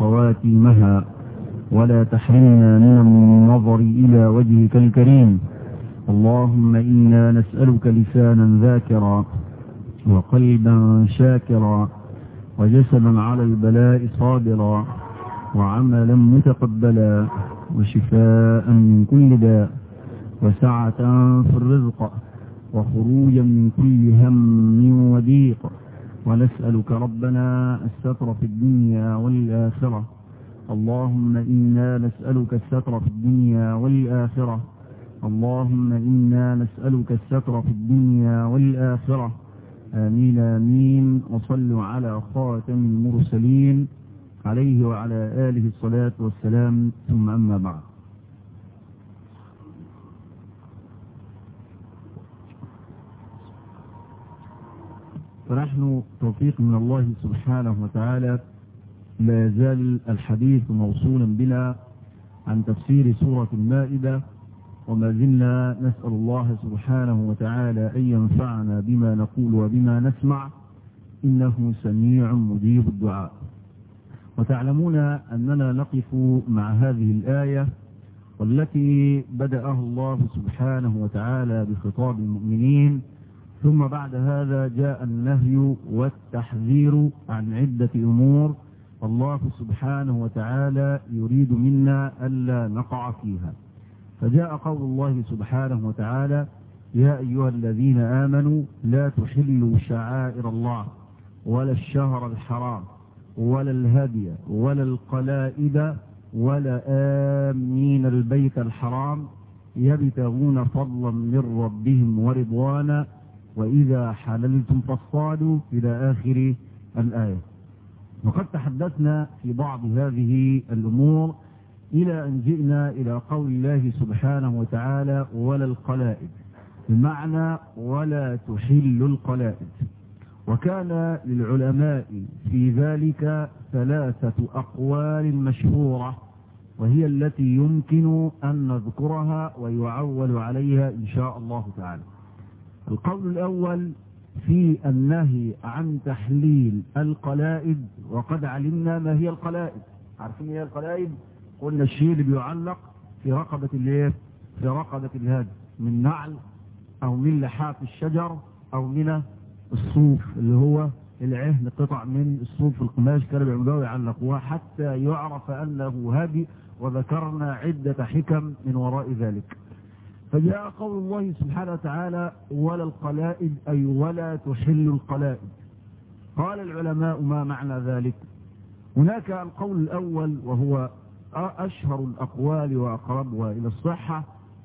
خواتيمها ولا تحرمنا من النظر إلى وجهك الكريم اللهم إنا نسألك لسانا ذاكرا وقلبا شاكرا وجسدا على البلاء صابرا وعملا متقبلا وشفاء من كل داء وسعة في الرزق وخروجا من كل هم وضيق ونسألك ربنا الستر في الدنيا والآخرة اللهم إنا نسألك الستر في الدنيا والآخرة اللهم إنا نسألك الستر في الدنيا والآخرة آمين آمين وصلوا على خاتم المرسلين عليه وعلى آله الصلاة والسلام ثم أما بعد فنحن توفيق من الله سبحانه وتعالى لا يزال الحديث موصولا بنا عن تفسير سورة المائدة وما زلنا نسأل الله سبحانه وتعالى أن ينفعنا بما نقول وبما نسمع إنه سميع مجيب الدعاء وتعلمون أننا نقف مع هذه الآية والتي بدأه الله سبحانه وتعالى بخطاب المؤمنين ثم بعد هذا جاء النهي والتحذير عن عدة أمور الله سبحانه وتعالى يريد منا ألا نقع فيها فجاء قول الله سبحانه وتعالى يا أيها الذين آمنوا لا تحلوا شعائر الله ولا الشهر الحرام ولا الهدي ولا القلائد ولا آمين البيت الحرام يبتغون فضلا من ربهم ورضوانا وإذا حللتم فاصطادوا إلى آخر الآية وقد تحدثنا في بعض هذه الأمور إلى أن جئنا إلى قول الله سبحانه وتعالى ولا القلائد بمعنى ولا تحل القلائد وكان للعلماء في ذلك ثلاثة أقوال مشهورة وهي التي يمكن أن نذكرها ويعول عليها إن شاء الله تعالى القول الأول في النهي عن تحليل القلائد وقد علمنا ما هي القلائد عارفين هي القلائد قلنا الشيء اللي بيعلق في رقبة الايه في رقبة الهدي من نعل او من لحاف الشجر او من الصوف اللي هو العهن قطع من الصوف القماش كانوا بيعملوها ويعلقوها حتى يعرف انه هدي وذكرنا عدة حكم من وراء ذلك فجاء قول الله سبحانه وتعالى ولا القلائد أي ولا تحل القلائد قال العلماء ما معنى ذلك هناك القول الأول وهو أشهر الأقوال وأقربها إلى الصحة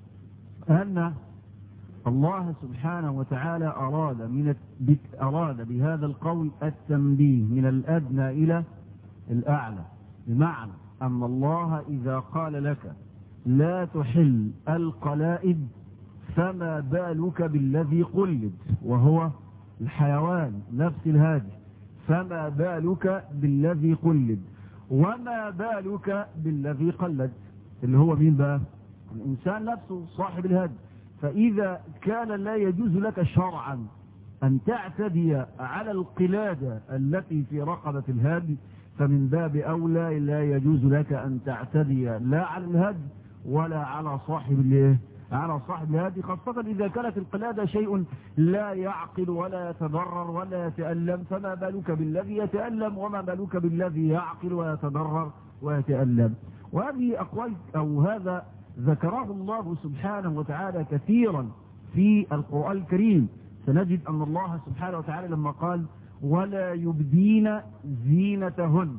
أن الله سبحانه وتعالى أراد من أراد بهذا القول التنبيه من الأدنى إلى الأعلى بمعنى أن الله إذا قال لك لا تحل القلائد فما بالك بالذي قلد وهو الحيوان نفس الهادي فما بالك بالذي قلد وما بالك بالذي قلد اللي هو مين بقى الإنسان نفسه صاحب الهدي فإذا كان لا يجوز لك شرعا أن تعتدي على القلادة التي في رقبة الهدي فمن باب أولى لا يجوز لك أن تعتدي لا على الهدي ولا على صاحب الايه على صاحب الهدي خاصة إذا كانت القلادة شيء لا يعقل ولا يتضرر ولا يتألم فما بالك بالذي يتألم وما بالك بالذي يعقل ويتضرر ويتألم وهذه أقوال أو هذا ذكره الله سبحانه وتعالى كثيرا في القرآن الكريم سنجد أن الله سبحانه وتعالى لما قال ولا يبدين زينتهن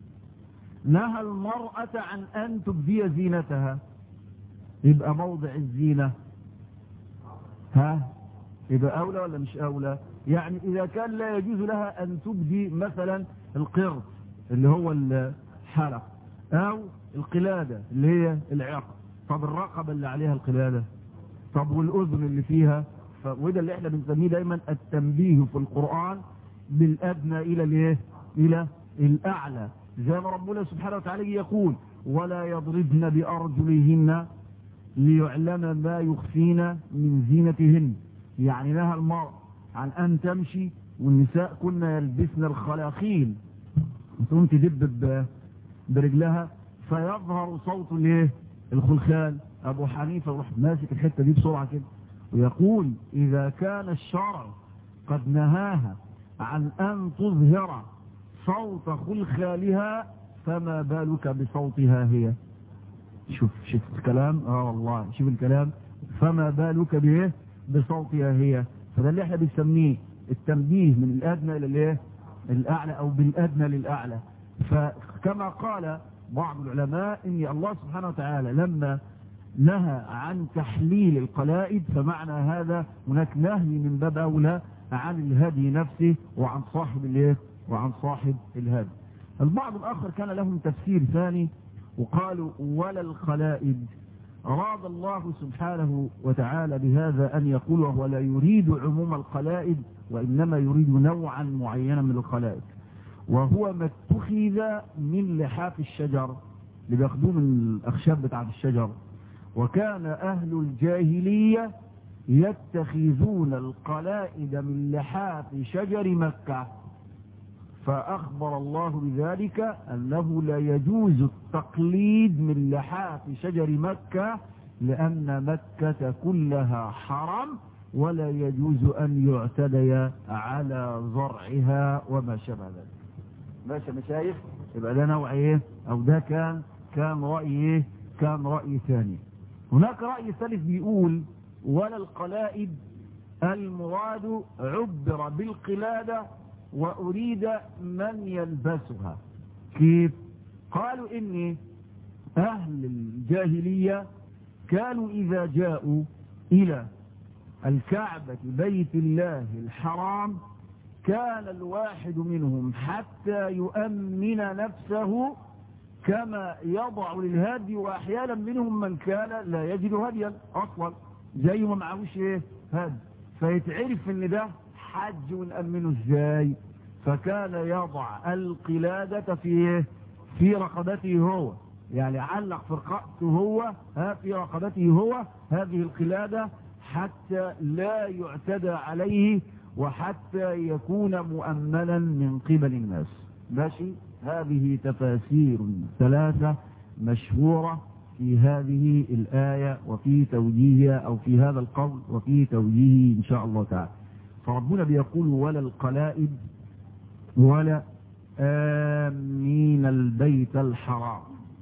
نهى المرأة عن أن تبدي زينتها يبقى موضع الزينة ها يبقى أولى ولا مش أولى يعني إذا كان لا يجوز لها أن تبدي مثلا القرد اللي هو الحلق أو القلادة اللي هي العقد طب الرقبة اللي عليها القلادة طب والأذن اللي فيها وده اللي احنا بنسميه دايما التنبيه في القرآن بالأدنى إلى الايه إلى الأعلى زي ما ربنا سبحانه وتعالى يقول ولا يضربن بأرجلهن ليعلم ما يخفين من زينتهن يعني لها المرء عن أن تمشي والنساء كنا يلبسن الخلاخيل تقوم تدب برجلها فيظهر صوت الايه الخلخال ابو حنيفة يروح ماسك الحتة دي بسرعة كده ويقول اذا كان الشرع قد نهاها عن ان تظهر صوت خلخالها فما بالك بصوتها هي شوف شوف الكلام اه والله شوف الكلام فما بالك بايه بصوتها هي فده اللي احنا بنسميه التنبيه من الادنى الى الايه الاعلى او بالادنى للاعلى فكما قال بعض العلماء ان الله سبحانه وتعالى لما نهى عن تحليل القلائد فمعنى هذا هناك نهي من باب اولى عن الهدي نفسه وعن صاحب الايه وعن صاحب الهدي البعض الاخر كان لهم تفسير ثاني وقالوا ولا القلائد أراد الله سبحانه وتعالى بهذا أن يقول وهو لا يريد عموم القلائد وإنما يريد نوعا معينا من القلائد وهو ما اتخذ من لحاف الشجر اللي بياخدوه من الأخشاب بتاعة الشجر وكان أهل الجاهلية يتخذون القلائد من لحاف شجر مكة فأخبر الله بذلك أنه لا يجوز التقليد من لحاف شجر مكة لأن مكة كلها حرم ولا يجوز أن يعتدي على زرعها وما شابه ذلك ماشي مشايخ يبقى ده نوع ايه او ده كان كان رأي ايه كان رأي ثاني هناك رأي ثالث بيقول ولا القلائد المراد عبر بالقلادة وأريد من يلبسها كيف قالوا إن أهل الجاهلية كانوا إذا جاءوا إلى الكعبة بيت الله الحرام كان الواحد منهم حتى يؤمن نفسه كما يضع للهدي وأحيانا منهم من كان لا يجد هديا أصلا زي ما معهوش ايه هدي فيتعرف ان ده حج ونأمنه ازاي فكان يضع القلادة في في رقبته هو يعني علق في رقبته هو ها في رقبته هو هذه القلادة حتى لا يعتدى عليه وحتى يكون مؤمنا من قبل الناس ماشي هذه تفاسير ثلاثة مشهورة في هذه الآية وفي توجيهها أو في هذا القول وفي توجيهه إن شاء الله تعالى فربنا بيقول ولا القلائد ولا آمين البيت الحرام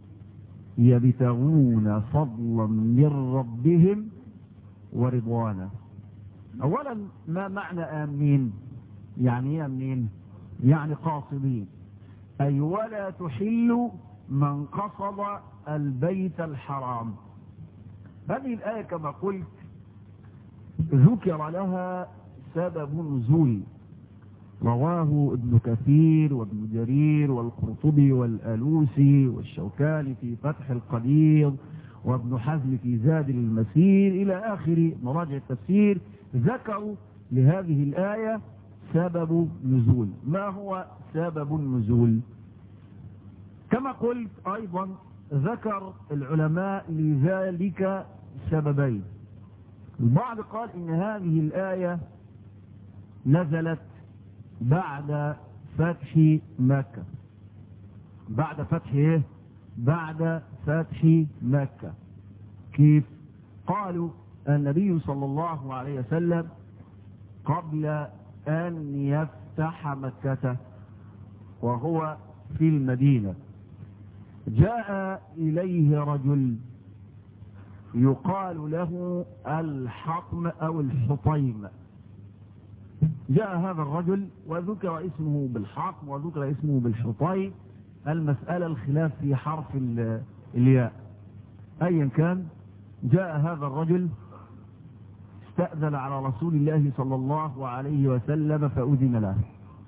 يبتغون فضلا من ربهم ورضوانا أولا ما معنى آمين يعني ايه آمين يعني قاصدين أي ولا تحل من قصد البيت الحرام هذه الآية كما قلت ذكر لها سبب نزول رواه ابن كثير وابن جرير والقرطبي والألوسي والشوكاني في فتح القدير وابن حزم في زاد المسير إلى آخر مراجع التفسير ذكروا لهذه الآية سبب نزول ما هو سبب النزول كما قلت أيضا ذكر العلماء لذلك سببين البعض قال إن هذه الآية نزلت بعد فتح مكة بعد فتح ايه بعد فتح مكة كيف قالوا النبي صلى الله عليه وسلم قبل أن يفتح مكة وهو في المدينة جاء إليه رجل يقال له الحطم أو الحطيم جاء هذا الرجل وذكر اسمه بالحطم وذكر اسمه بالحطيم المسألة الخلاف في حرف الياء أيا كان جاء هذا الرجل استأذن على رسول الله صلى الله عليه وسلم فأذن له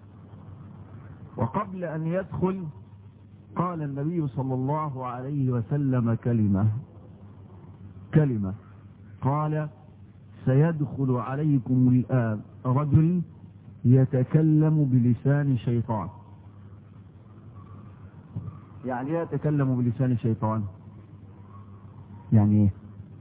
وقبل أن يدخل قال النبي صلى الله عليه وسلم كلمة كلمة قال سيدخل عليكم الآن رجل يتكلم بلسان شيطان يعني ايه يتكلم بلسان شيطان يعني ايه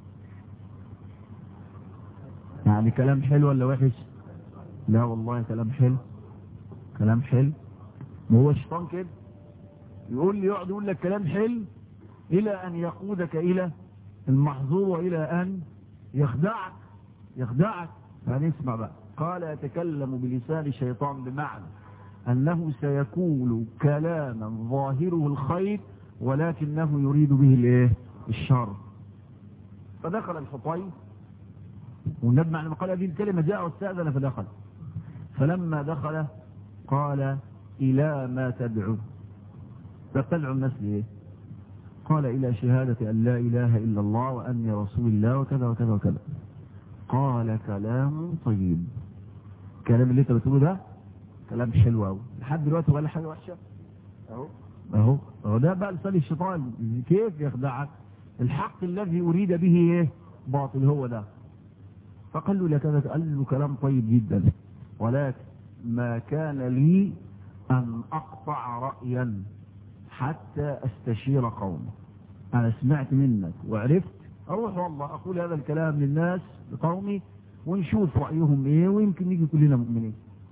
يعني كلام حلو ولا وحش لا والله كلام حلو كلام حلو ما هو الشيطان كده يقول لي يقعد يقول لك كلام حلو إلى أن يقودك إلى المحظور وإلى أن يخدعك يخدعك فنسمع بقى قال يتكلم بلسان الشيطان بمعنى أنه سيكون كلاما ظاهره الخير ولكنه يريد به الايه الشر فدخل الحطيم والنبي لما قال هذه الكلمة جاء واستأذن فدخل فلما دخل قال إلى ما تدعو تدعو الناس ليه قال إلى شهادة أن لا إله إلا الله وأني رسول الله وكذا وكذا وكذا قال كلام طيب كلام اللي انت بتقوله ده كلام حلو قوي لحد دلوقتي ولا حاجه وحشه اهو اهو اهو ده بقى لسان الشيطان كيف يخدعك الحق الذي اريد به ايه باطل هو ده فقال له لكذا قال له كلام طيب جدا ولكن ما كان لي ان اقطع رايا حتى استشير قومي انا سمعت منك وعرفت اروح والله اقول هذا الكلام للناس لقومي ونشوف رايهم ايه ويمكن نيجي كلنا مؤمنين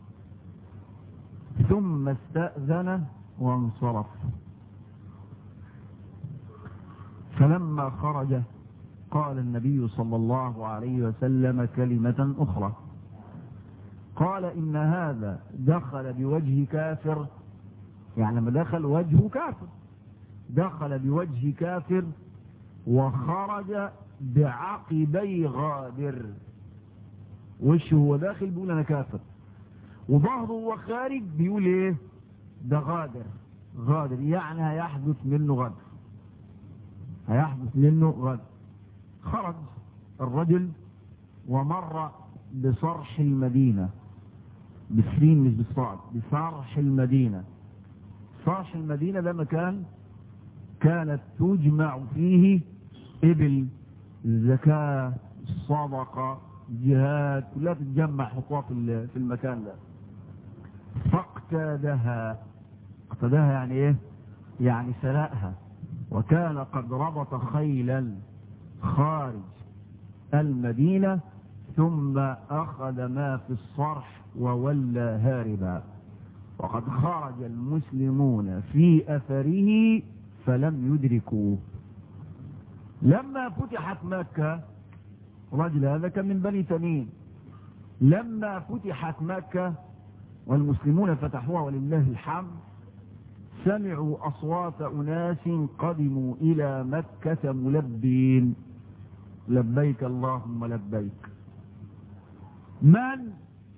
ثم استأذن وانصرف فلما خرج قال النبي صلى الله عليه وسلم كلمة أخرى قال إن هذا دخل بوجه كافر يعني لما دخل وجهه كافر دخل بوجه كافر وخرج بعقبي غادر وشه هو داخل بيقول أنا كافر وظهره هو خارج بيقول ايه ده غادر غادر يعني هيحدث منه غدر هيحدث منه غدر خرج الرجل ومر بصرح المدينة بالسين مش بالصعب بصرح المدينة صرح المدينة ده مكان كانت تجمع فيه إبل الزكاة الصدقة الجهاد كلها تتجمع حطوها في المكان ده فاقتادها اقتادها يعني ايه يعني سرقها وكان قد ربط خيلا خارج المدينة ثم أخذ ما في الصرح وولى هاربا وقد خرج المسلمون في أثره فلم يدركوه لما فتحت مكة رجل هذا كان من بني تميم لما فتحت مكة والمسلمون فتحوها ولله الحمد سمعوا أصوات أناس قدموا إلى مكة ملبين لبيك اللهم لبيك من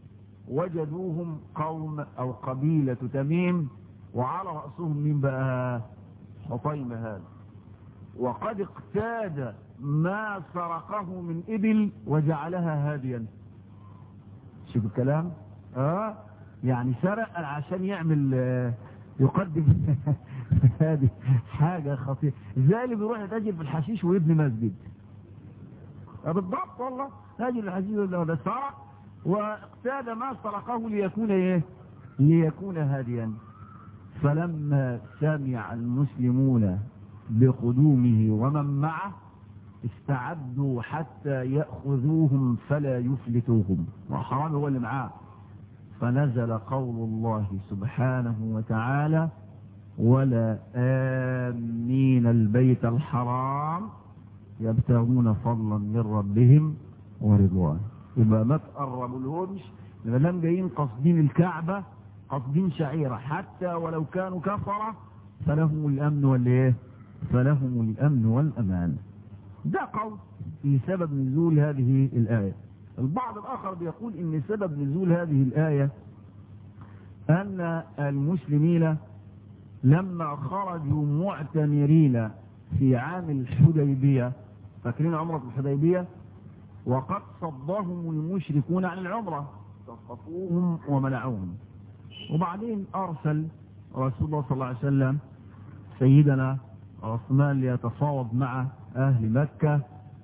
وجدوهم قوم أو قبيلة تميم وعلى رأسهم من بقى حطيم هذا وقد اقتاد ما سرقه من إبل وجعلها هاديا شوف الكلام اه يعني سرق عشان يعمل يقدم هذه حاجة خطيرة زي اللي بيروح يتاجر في الحشيش ويبني مسجد بالضبط والله تاجر الحشيش ده سرق واقتاد ما سرقه ليكون ايه ليكون هاديا فلما سمع المسلمون بقدومه ومن معه استعدوا حتى يأخذوهم فلا يفلتوهم وحرام هو اللي معاه فنزل قول الله سبحانه وتعالى ولا آمين البيت الحرام يبتغون فضلا من ربهم ورضوان يبقى ما تقربوا لهمش لما جايين قاصدين الكعبة قاصدين شعيرة حتى ولو كانوا كفرة فلهم الأمن والإيه فلهم الأمن والأمان ده قول في سبب نزول هذه الآية البعض الآخر بيقول إن سبب نزول هذه الآية أن المسلمين لما خرجوا معتمرين في عام الحديبية فاكرين عمرة الحديبية وقد صدهم المشركون عن العمرة صفوهم ومنعوهم وبعدين أرسل رسول الله صلى الله عليه وسلم سيدنا عثمان ليتفاوض مع أهل مكة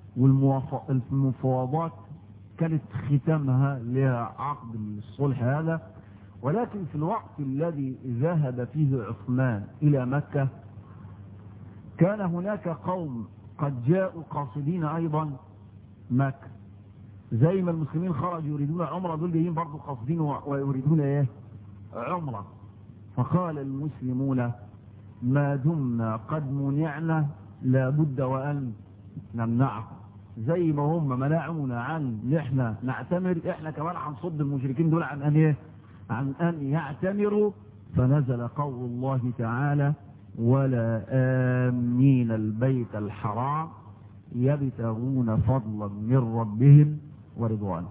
والمفاوضات كانت ختامها لها عقد الصلح هذا ولكن في الوقت الذي ذهب فيه عثمان إلى مكة كان هناك قوم قد جاءوا قاصدين أيضا مكة زي ما المسلمين خرجوا يريدون عمرة دول جايين برضو قاصدين ويريدون ايه عمرة فقال المسلمون ما دمنا قد منعنا لابد وأن نمنعه زي ما هم منعونا عن ان احنا نعتمر احنا كمان هنصد المشركين دول عن ان ايه عن ان يعتمروا فنزل قول الله تعالى ولا آمين البيت الحرام يبتغون فضلا من ربهم ورضوانه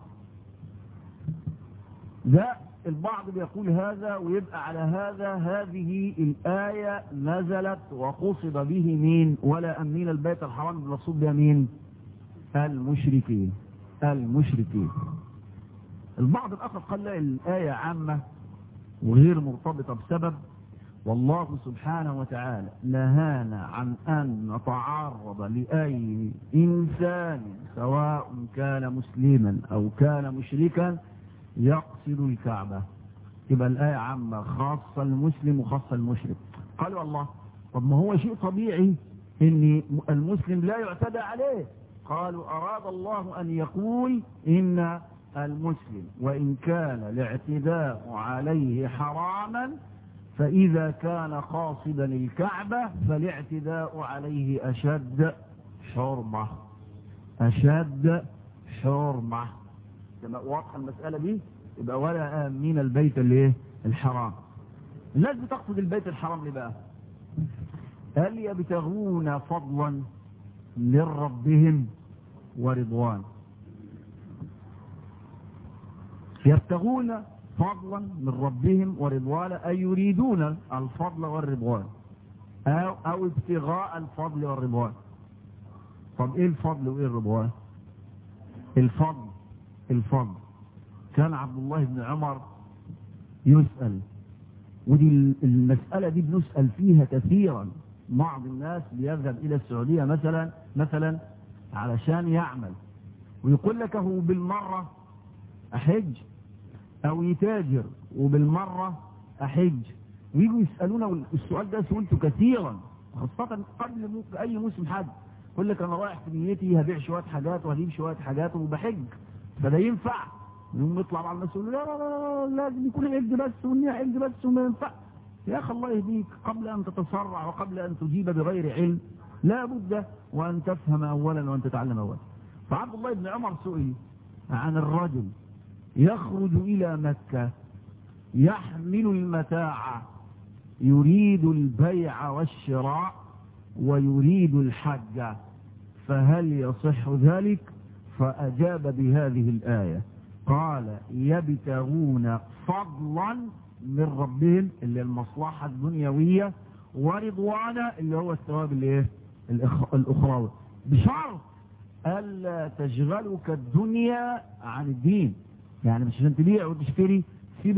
ده البعض بيقول هذا ويبقى على هذا هذه الآية نزلت وقصد به مين ولا أمين البيت الحرام المقصود بها مين المشركين المشركين البعض الآخر قال لا الآية عامة وغير مرتبطة بسبب والله سبحانه وتعالى نهانا عن أن نتعرض لأي إنسان سواء كان مسلما أو كان مشركا يقصد الكعبة يبقى الآية عامة خاصة المسلم وخاصة المشرك قالوا الله طب ما هو شيء طبيعي ان المسلم لا يعتدى عليه قالوا أراد الله أن يقول إن المسلم وإن كان الاعتداء عليه حراما فإذا كان قاصدا الكعبة فالاعتداء عليه أشد حرمة أشد حرمة لما واضحة المسألة دي يبقى ولا آمين البيت الايه الحرام الناس بتقصد البيت الحرام ليه بقى هل يبتغون فضلا من ربهم ورضوان يبتغون فضلا من ربهم ورضوانا أي يريدون الفضل والرضوان أو, أو ابتغاء الفضل والرضوان طب ايه الفضل وايه الرضوان الفضل الفضل كان عبد الله بن عمر يسأل ودي المسألة دي بنسأل فيها كثيرا بعض الناس بيذهب إلى السعودية مثلا مثلا علشان يعمل ويقول لك هو بالمرة أحج أو يتاجر وبالمرة أحج ويجوا يسألونا السؤال ده سئلته كثيرا خاصة قبل أي موسم حج يقول لك أنا رايح في نيتي هبيع شوية حاجات وهجيب شوية حاجات وبحج فده ينفع يوم يطلع مع المسؤول لا لا لا لازم يكون حج بس والنية حج بس وما ينفع يا أخي الله يهديك قبل أن تتسرع وقبل أن تجيب بغير علم لا بد وأن تفهم أولا وأن تتعلم أولا فعبد الله بن عمر سئل عن الرجل يخرج إلى مكة يحمل المتاع يريد البيع والشراء ويريد الحج فهل يصح ذلك فأجاب بهذه الآية قال يبتغون فضلا من ربهم اللي المصلحة الدنيوية ورضوانا اللي هو الثواب الايه الاخروي بشرط الا تشغلك الدنيا عن الدين يعني مش عشان تبيع وتشتري تسيب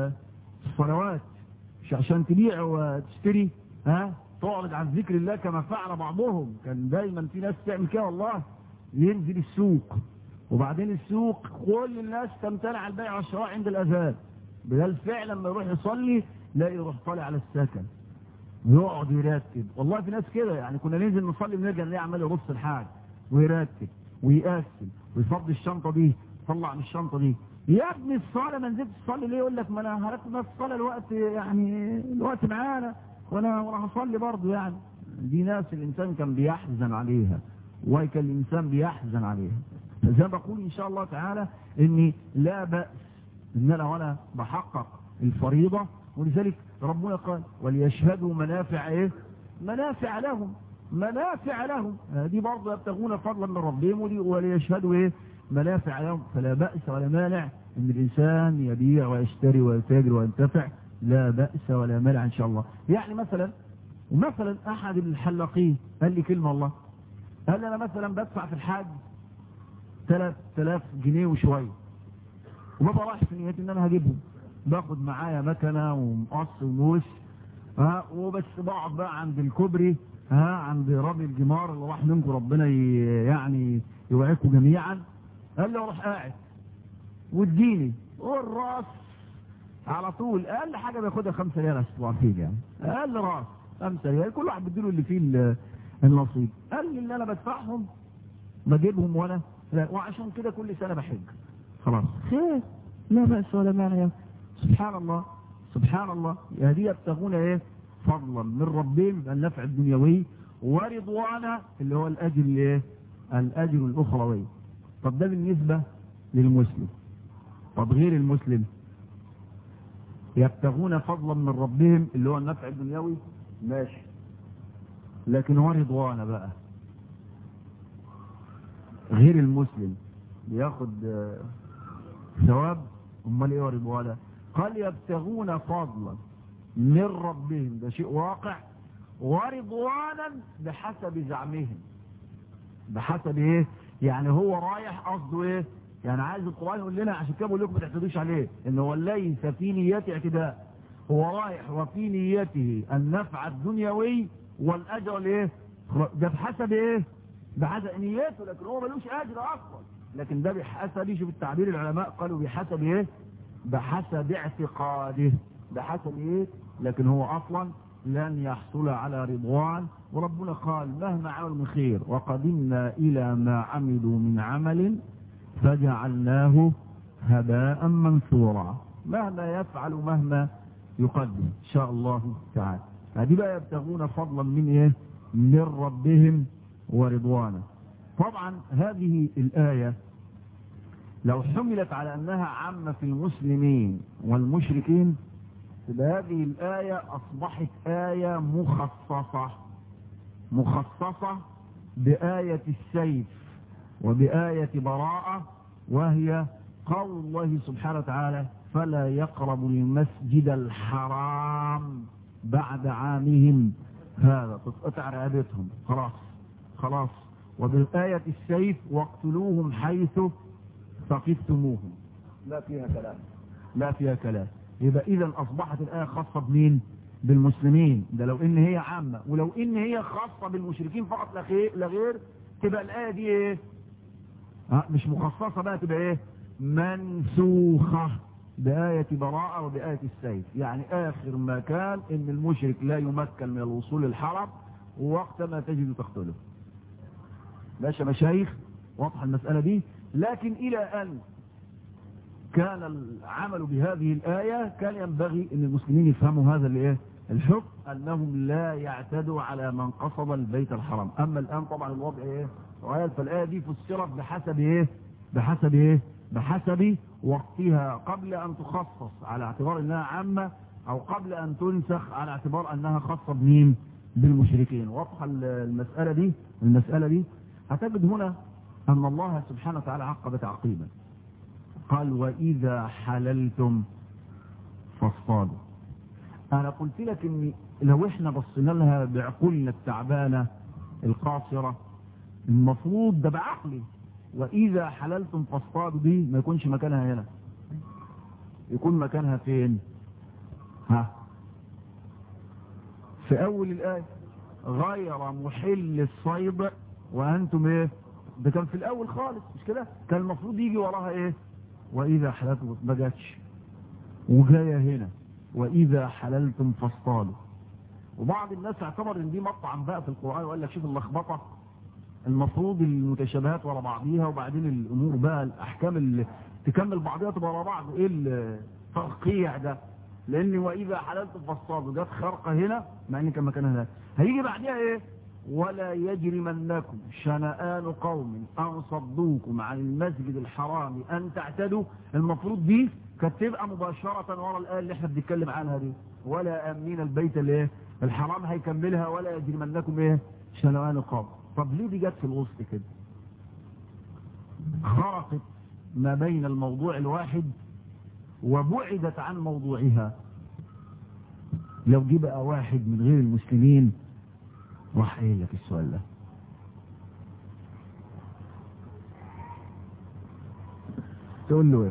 الصلوات مش عشان تبيع وتشتري ها تعرض عن ذكر الله كما فعل بعضهم كان دايما في ناس تعمل كده والله ينزل السوق وبعدين السوق كل الناس تمتنع عن البيع والشراء عند الاذان بدل فعلا لما يروح يصلي لا يروح طالع على السكن يقعد يرتب والله في ناس كده يعني كنا ننزل نصلي ونرجع نلاقيه عمال يرص الحاج ويرتب ويقسم ويفضي الشنطه دي يطلع من الشنطه دي يا ابني الصلاه ما نزلتش تصلي ليه يقول لك ما انا هرتب الصلاه الوقت يعني الوقت معانا وانا وانا هصلي برضه يعني دي ناس الانسان كان بيحزن عليها وكان الانسان بيحزن عليها زي ما بقول ان شاء الله تعالى اني لا باس ان انا وانا بحقق الفريضه ولذلك ربنا قال وليشهدوا منافع ايه منافع لهم منافع لهم دي برضه يبتغون فضلا من ربهم وليشهدوا ايه منافع لهم فلا بأس ولا مانع ان الانسان يبيع ويشتري ويتاجر وينتفع لا بأس ولا مانع ان شاء الله يعني مثلا ومثلا احد الحلاقين قال لي كلمة الله قال لي انا مثلا بدفع في الحاج 3000 جنيه وشوية وبابا رايح في نيتي ان انا هجيبهم باخد معايا مكنه ومقص وموس ها وبس بقعد بقى عند الكوبري ها عند رامي الجمار اللي راح منكم ربنا يعني يوعيكم جميعا قال له اروح قاعد واديني والراس على طول اقل حاجه بياخدها 5 ريال اسبوع فيه يعني اقل راس 5 ريال كل واحد بيديله اللي فيه النصيب قال لي اللي انا بدفعهم بجيبهم وانا لا وعشان كده كل سنه بحج خلاص خير لا بأس ولا مانع سبحان الله سبحان الله هذه يبتغون ايه فضلا من ربهم النفع الدنيوي ورضوانا اللي هو الأجر الايه الأجر الأخروي طب ده بالنسبة للمسلم طب غير المسلم يبتغون فضلا من ربهم اللي هو النفع الدنيوي ماشي لكن هو رضوانا بقى غير المسلم بياخد ثواب امال ايه رضوانا قال يبتغون فضلا من ربهم ده شيء واقع ورضوانا بحسب زعمهم بحسب ايه يعني هو رايح قصده ايه يعني عايز القرآن يقول لنا عشان كده بقول لكم ما تعتدوش عليه ان هو ليس في نيته اعتداء هو رايح وفي نيته النفع الدنيوي والاجر الايه ده بحسب ايه بحسب نيته لكن هو ملوش اجر اصلا لكن ده بحسب شوف التعبير العلماء قالوا بحسب ايه بحسب اعتقاده بحسب ايه لكن هو اصلا لن يحصل على رضوان وربنا قال مهما عملوا من خير وقدمنا الى ما عملوا من عمل فجعلناه هباء منثورا مهما يفعل مهما يقدم ان شاء الله تعالى هذه بقى يبتغون فضلا من ايه من ربهم ورضوانا طبعا هذه الآية لو حملت على أنها عامة في المسلمين والمشركين تبقى هذه الآية أصبحت آية مخصصة مخصصة بآية السيف وبآية براءة وهي قول الله سبحانه وتعالى فلا يقرب المسجد الحرام بعد عامهم هذا تتقطع رقبتهم خلاص خلاص وبالآية السيف واقتلوهم حيث ثقفتموهم لا فيها كلام لا فيها كلام يبقى إذا أصبحت الآية خاصة بمين بالمسلمين ده لو إن هي عامة ولو إن هي خاصة بالمشركين فقط لا غير تبقى الآية دي إيه ها مش مخصصة بقى تبقى إيه منسوخة بآية براءة وبآية السيف يعني آخر ما كان إن المشرك لا يمكن من الوصول للحرم ووقت ما تجد تقتله ماشي مشايخ واضح المسألة دي لكن إلى أن كان العمل بهذه الآية كان ينبغي أن المسلمين يفهموا هذا الايه الحكم أنهم لا يعتدوا على من قصد البيت الحرام أما الآن طبعا الوضع إيه وقال فالآية دي فسرت بحسب إيه بحسب إيه بحسب وقتها قبل أن تخصص على اعتبار أنها عامة أو قبل أن تنسخ على اعتبار أنها خاصة بمين بالمشركين واضحة المسألة دي المسألة دي هتجد هنا أن الله سبحانه وتعالى عقب تعقيبا قال وإذا حللتم فاصطادوا أنا قلت لك إن لو إحنا بصينا لها بعقولنا التعبانة القاصرة المفروض ده بعقلي وإذا حللتم فاصطادوا دي ما يكونش مكانها هنا يكون مكانها فين ها في أول الآية غير محل الصيد وأنتم إيه ده كان في الأول خالص مش كده كان المفروض يجي وراها إيه وإذا حللتم ما جاتش وجاية هنا وإذا حللتم فاصطادوا وبعض الناس اعتبر ان دي مطعم بقى في القرآن وقال لك شوف اللخبطة المفروض المتشابهات ورا بعضيها وبعدين الامور بقى الاحكام اللي تكمل بعضيها تبقى ورا بعض ايه الترقيع ده لان واذا حللتم فاصطادوا جت خرقه هنا مع ان كان مكانها هناك هيجي بعديها ايه ولا يجرمنكم شنآن قوم أن صدوكم عن المسجد الحرام أن تعتدوا المفروض دي كانت تبقى مباشرة ورا الآية اللي احنا بنتكلم عنها دي ولا أمين البيت الايه الحرام هيكملها ولا يجرمنكم ايه شنآن قوم طب ليه دي جت في الوسط كده خرقت ما بين الموضوع الواحد وبعدت عن موضوعها لو جه بقى واحد من غير المسلمين راح قايل لك السؤال ده تقول له ايه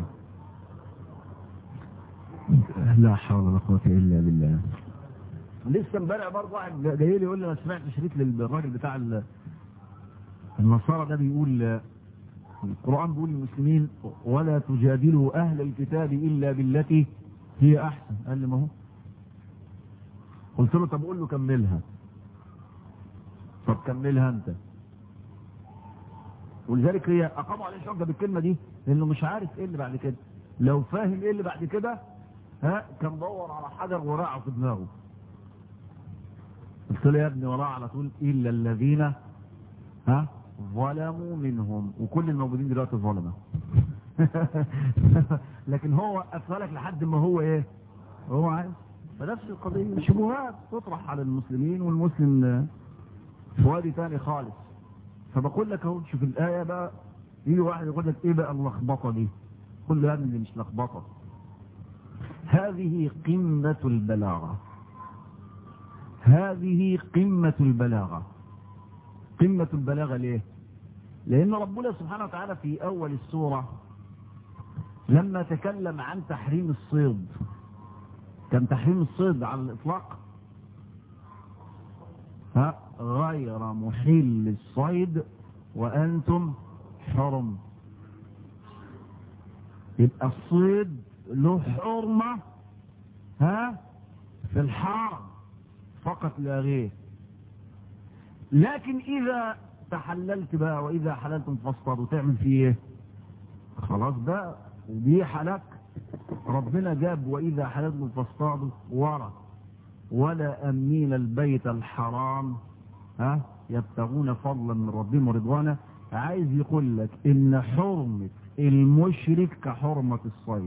لا حول ولا قوه الا بالله لسه امبارح برضه واحد جاي لي يقول لي انا سمعت شريط للراجل بتاع النصارى ده بيقول القرآن بيقول للمسلمين ولا تجادلوا أهل الكتاب إلا بالتي هي أحسن قال لي ما هو قلت له طب قول له كملها طب كملها أنت ولذلك هي أقاموا عليه شرطة بالكلمة دي لأنه مش عارف إيه اللي بعد كده لو فاهم إيه اللي بعد كده ها كان دور على حجر ورقعه في دماغه قلت له يا ابني وراء على طول إلا الذين ها ظلموا منهم وكل الموجودين دلوقتي ظلمة لكن هو وقفها لك لحد ما هو ايه هو عايز فنفس القضية شبهات تطرح على المسلمين والمسلم في وادي تاني خالص فبقول لك اهو شوف الآية بقى يجي واحد يقول لك ايه بقى اللخبطة دي قل له يا ابني دي مش لخبطة هذه قمة البلاغة هذه قمة البلاغة قمة البلاغة ليه لأن ربنا سبحانه وتعالى في أول السورة لما تكلم عن تحريم الصيد كان تحريم الصيد على الإطلاق ها غير محل الصيد وأنتم حرم يبقى الصيد له حرمة ها في الحرم فقط لا غير لكن إذا تحللت بقى وإذا حللتم فاصطادوا تعمل فيه ايه خلاص بقى وبيح لك ربنا جاب وإذا حللتم فاصطادوا ورا ولا أمين البيت الحرام ها يبتغون فضلا من ربهم ورضوانا عايز يقول لك إن حرمة المشرك كحرمة الصيد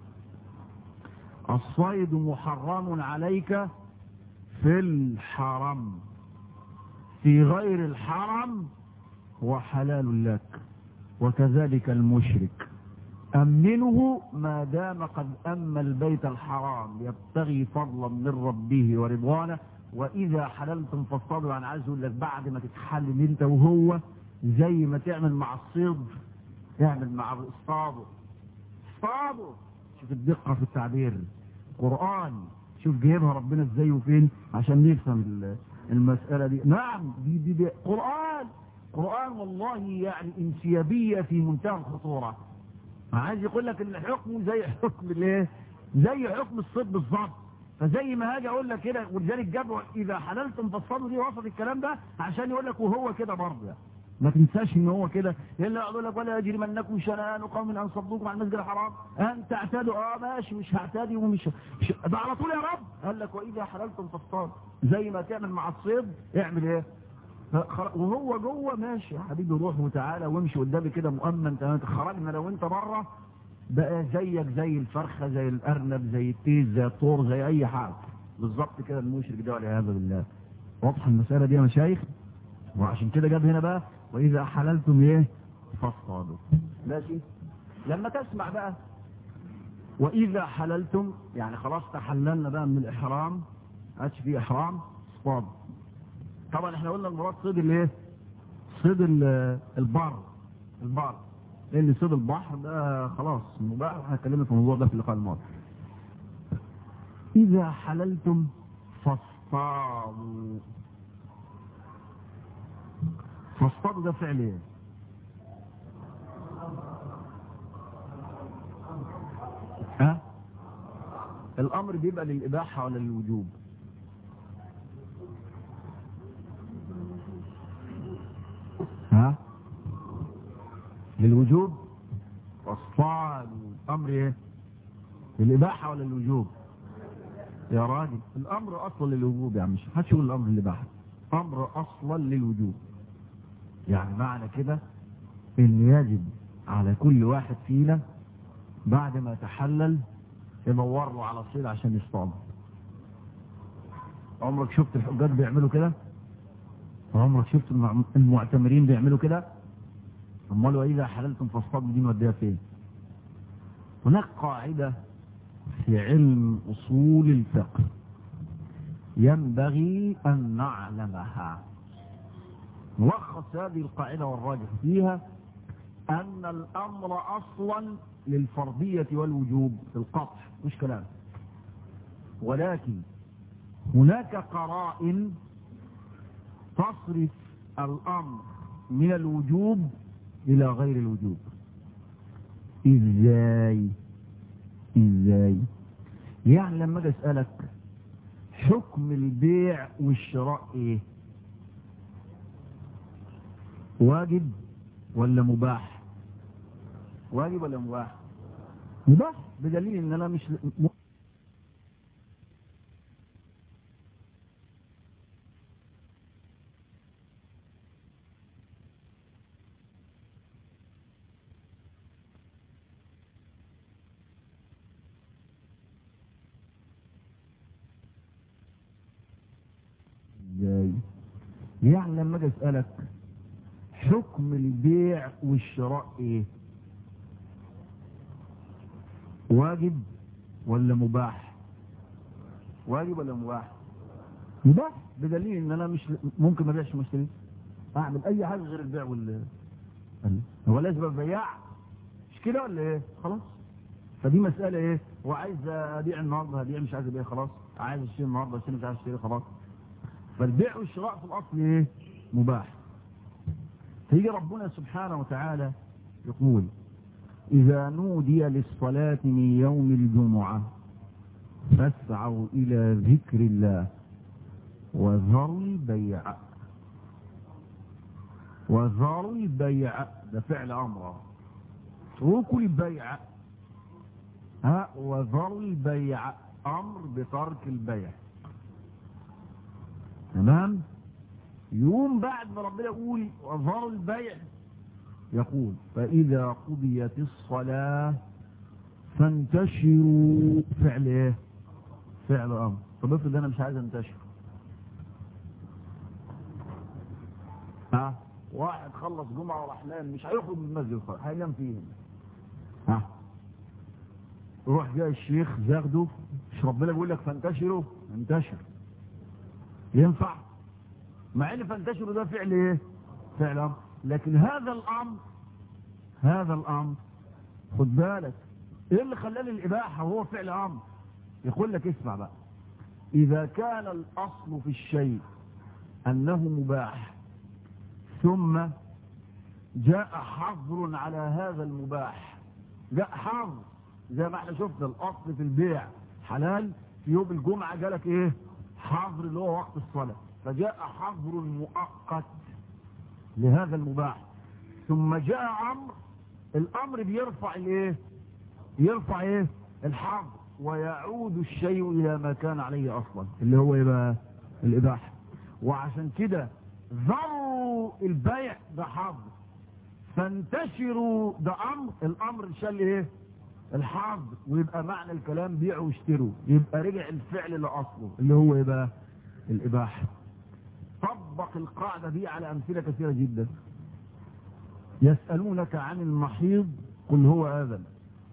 الصيد محرم عليك في الحرم في غير الحرم هو حلال لك وكذلك المشرك أمنه ما دام قد أما البيت الحرام يبتغي فضلا من ربه ورضوانه وإذا حللتم فاصطادوا يعني عايز أقول لك بعد ما تتحلل أنت وهو زي ما تعمل مع الصيد تعمل مع اصطادوا اصطادوا شوف الدقة في التعبير قرآن شوف جايبها ربنا ازاي وفين عشان نفهم المسألة دي نعم دي, دي, دي قرآن قرآن والله يعني انسيابية في منتهى الخطورة عايز يقول لك ان حكمه زي حكم الايه زي حكم الصيد بالظبط فزي ما هاجي اقول لك كده ولذلك جابوا اذا حللتم فالصدر دي وسط الكلام ده عشان يقول لك وهو كده برضه يعني. ما تنساش ان هو كده الا يقول لك ولا يجرمنكم شنآن قوم ان صدوكم عن المسجد الحرام ان تعتدوا اه ماشي مش هعتدي ومش مش ده على طول يا رب قال لك واذا حللتم فاصطادوا زي ما تعمل مع الصيد اعمل ايه وهو جوه ماشي يا حبيبي روح وتعالى وامشي قدامي كده مؤمن تمام خرجنا لو انت بره بقى زيك زي الفرخه زي الارنب زي التيز زي الطور زي اي حاجه بالظبط كده المشرك ده والعياذ بالله واضحه المساله دي يا مشايخ وعشان كده جاب هنا بقى واذا حللتم ايه فاصطادوا ماشي لما تسمع بقى واذا حللتم يعني خلاص تحللنا بقى من الاحرام عادش في احرام اصطاد طبعا احنا قلنا المراد صيد الايه صيد البر البر لان صيد البحر ده خلاص مباح احنا اتكلمنا في الموضوع ده في اللقاء الماضي اذا حللتم فاصطادوا فاصطادوا ده فعل ايه ها الامر بيبقى للاباحه ولا للوجوب ها للوجوب واصطادوا الامر ايه للاباحه ولا للوجوب يا راجل الامر اصلا للوجوب يا عم مش حدش يقول الامر للاباحه امر اصلا للوجوب يعني معنى كده ان يجب على كل واحد فينا بعد ما تحلل يدور له على صيد عشان يصطاد عمرك شفت الحجاج بيعملوا كده عمرك شفت المعتمرين بيعملوا كده امال واذا حللتم فاصطادوا دي نوديها فين هناك قاعده في علم اصول الفقه ينبغي ان نعلمها ملخص هذه القاعدة والراجح فيها أن الأمر أصلا للفرضية والوجوب في القطع مش كلام ولكن هناك قرائن تصرف الأمر من الوجوب إلى غير الوجوب إزاي إزاي يعني لما أجي أسألك حكم البيع والشراء إيه واجب ولا مباح واجب ولا مباح مباح بدليل ان انا مش يعني لما اجي اسالك حكم البيع والشراء ايه واجب ولا مباح واجب ولا مباح مباح بدليل ان انا مش ممكن ما ابيعش وما اعمل اي حاجه غير البيع وال هو لازم ابقى بياع مش كده ولا ايه خلاص فدي مساله ايه هو عايز ابيع النهارده هبيع مش عايز ابيع خلاص عايز اشتري النهارده اشتري مش عايز اشتري خلاص فالبيع والشراء في الاصل ايه مباح فيجي ربنا سبحانه وتعالى يقول إذا نودي للصلاة من يوم الجمعة فاسعوا إلى ذكر الله وذروا البيع وذروا البيع ده فعل أمر اتركوا البيع ها وذروا البيع أمر بترك البيع تمام يوم بعد ما ربنا يقول وذروا البيع يقول فإذا قضيت الصلاة فانتشروا فعل ايه فعل امر طب افرض انا مش عايز انتشر ها واحد خلص جمعة وراح نام مش هيخرج من المسجد خالص هينام فيه ها روح جاي الشيخ زاخده مش ربنا بيقول لك فانتشروا انتشر ينفع مع ان فانتشروا ده فعل ايه فعل امر لكن هذا الامر هذا الامر خد بالك ايه اللي خلاني الاباحه وهو فعل امر يقول لك اسمع بقى اذا كان الاصل في الشيء انه مباح ثم جاء حظر على هذا المباح جاء حظر زي ما احنا شفنا الاصل في البيع حلال في يوم الجمعه جالك ايه حظر اللي هو وقت الصلاه فجاء حظر مؤقت لهذا المباح ثم جاء امر الامر بيرفع الايه يرفع ايه الحظر ويعود الشيء الى ما كان عليه اصلا اللي هو يبقى الاباحه وعشان كده ذروا البيع ده حظر فانتشروا ده امر الامر شال ايه الحظر ويبقى معنى الكلام بيعوا واشتروا يبقى رجع الفعل لاصله اللي هو يبقى الاباحه طبق القاعدة دي على أمثلة كثيرة جدا يسألونك عن المحيض قل هو آذن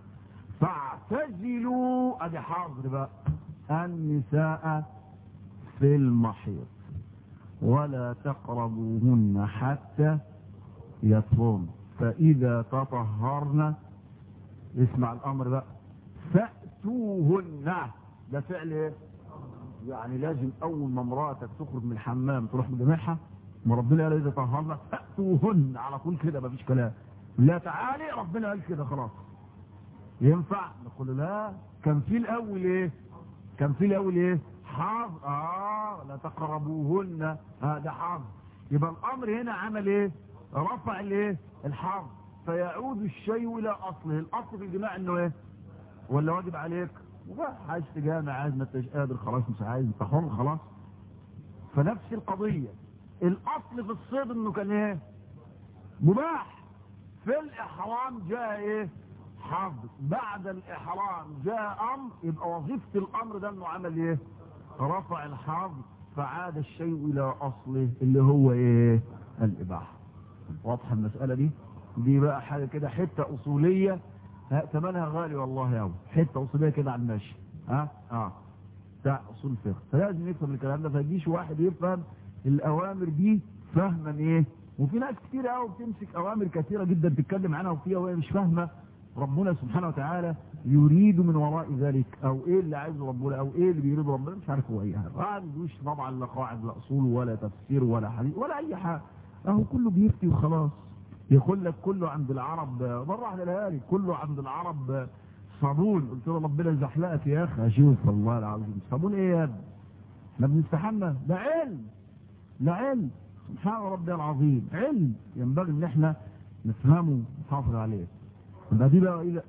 فاعتزلوا ادي حاضر بقى النساء في المحيض ولا تقربوهن حتى يطهرن فإذا تطهرن اسمع الأمر بقى فأتوهن ده فعل ايه يعني لازم اول ما مراتك تخرج من الحمام تروح بجميعها ما ربنا قال اذا طهرنا فاتوهن على طول كده مفيش كلام لا تعالي ربنا قال كده خلاص ينفع نقول لا كان في الاول ايه كان في الاول ايه حاض اه لا تقربوهن هذا حاض يبقى الامر هنا عمل ايه رفع الايه الحاض فيعود الشيء الى اصله الاصل في الجماع انه ايه ولا واجب عليك مباح عايز تجامع عايز ما انتش قادر خلاص مش عايز انت حر خلاص فنفس القضية الاصل في الصيد انه كان ايه مباح في الاحرام جاء ايه حظ بعد الاحرام جاء امر يبقى وظيفة الامر ده انه عمل ايه رفع الحظ فعاد الشيء الى اصله اللي هو ايه الاباحة واضحة المسألة دي دي بقى حاجة كده حتة اصولية ثمنها غالي والله قوي حته اصوليه كده على الماشي ها اه بتاع اصول الفقه فلازم يفهم الكلام ده فيجيش واحد يفهم الاوامر دي فهما ايه وفي ناس كتير قوي بتمسك اوامر كثيره جدا تتكلم عنها وفيها وهي مش فاهمه ربنا سبحانه وتعالى يريد من وراء ذلك او ايه اللي عايزه ربنا او ايه اللي بيريد ربنا مش عارف هو ايه ما عندوش طبعا لا قواعد لا اصول ولا تفسير ولا حديث ولا اي حاجه اهو كله بيفتي وخلاص يقول لك كله عند العرب مرة واحدة ليالي كله عند العرب صابون قلت له ربنا يزحلقك يا اخي اشوف والله العظيم صابون ايه يا ابني احنا بنستحمى ده علم ده علم سبحان ربي العظيم علم ينبغي ان احنا نفهمه ونحافظ عليه يبقى دي بقى ايه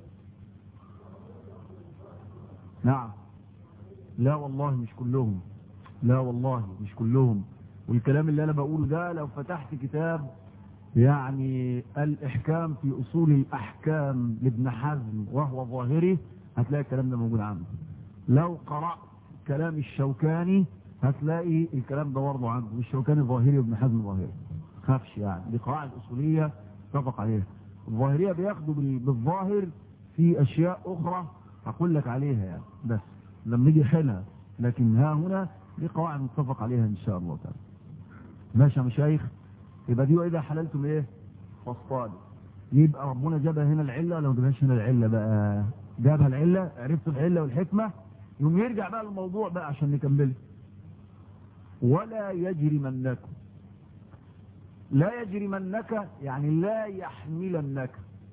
نعم لا والله مش كلهم لا والله مش كلهم والكلام اللي انا بقوله ده لو فتحت كتاب يعني الإحكام في أصول الأحكام لابن حزم وهو ظاهري هتلاقي الكلام ده موجود عنده لو قرأت كلام الشوكاني هتلاقي الكلام ده برضه عنده والشوكاني الظاهري وابن حزم الظاهري خافش يعني دي قواعد اصوليه اتفق عليها الظاهريه بياخدوا بال- بالظاهر في اشياء اخرى هقول لك عليها يعني بس لما نيجي حينها لكن ها هنا دي قواعد متفق عليها ان شاء الله تعالى ماشي يا مشايخ يبقى دي واذا حللتم ايه فاصطادوا يبقى ربنا جابها هنا العله ولا ما جابهاش هنا العله بقى جابها العله عرفت العله والحكمه يوم يرجع بقى الموضوع بقى عشان نكمله ولا يجرمنكم لا يجرمنك يعني لا يحملنك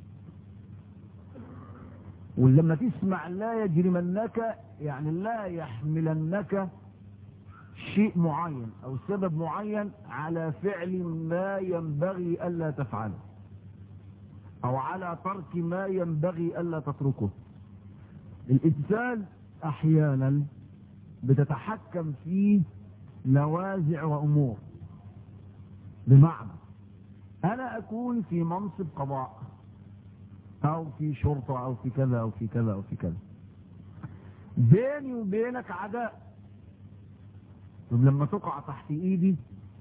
ولما تسمع لا يجرمنك يعني لا يحملنك شيء معين او سبب معين على فعل ما ينبغي الا تفعله او على ترك ما ينبغي الا تتركه الانسان احيانا بتتحكم فيه نوازع وامور بمعنى انا اكون في منصب قضاء او في شرطة او في كذا او في كذا او في كذا بيني وبينك عداء طب لما تقع تحت ايدي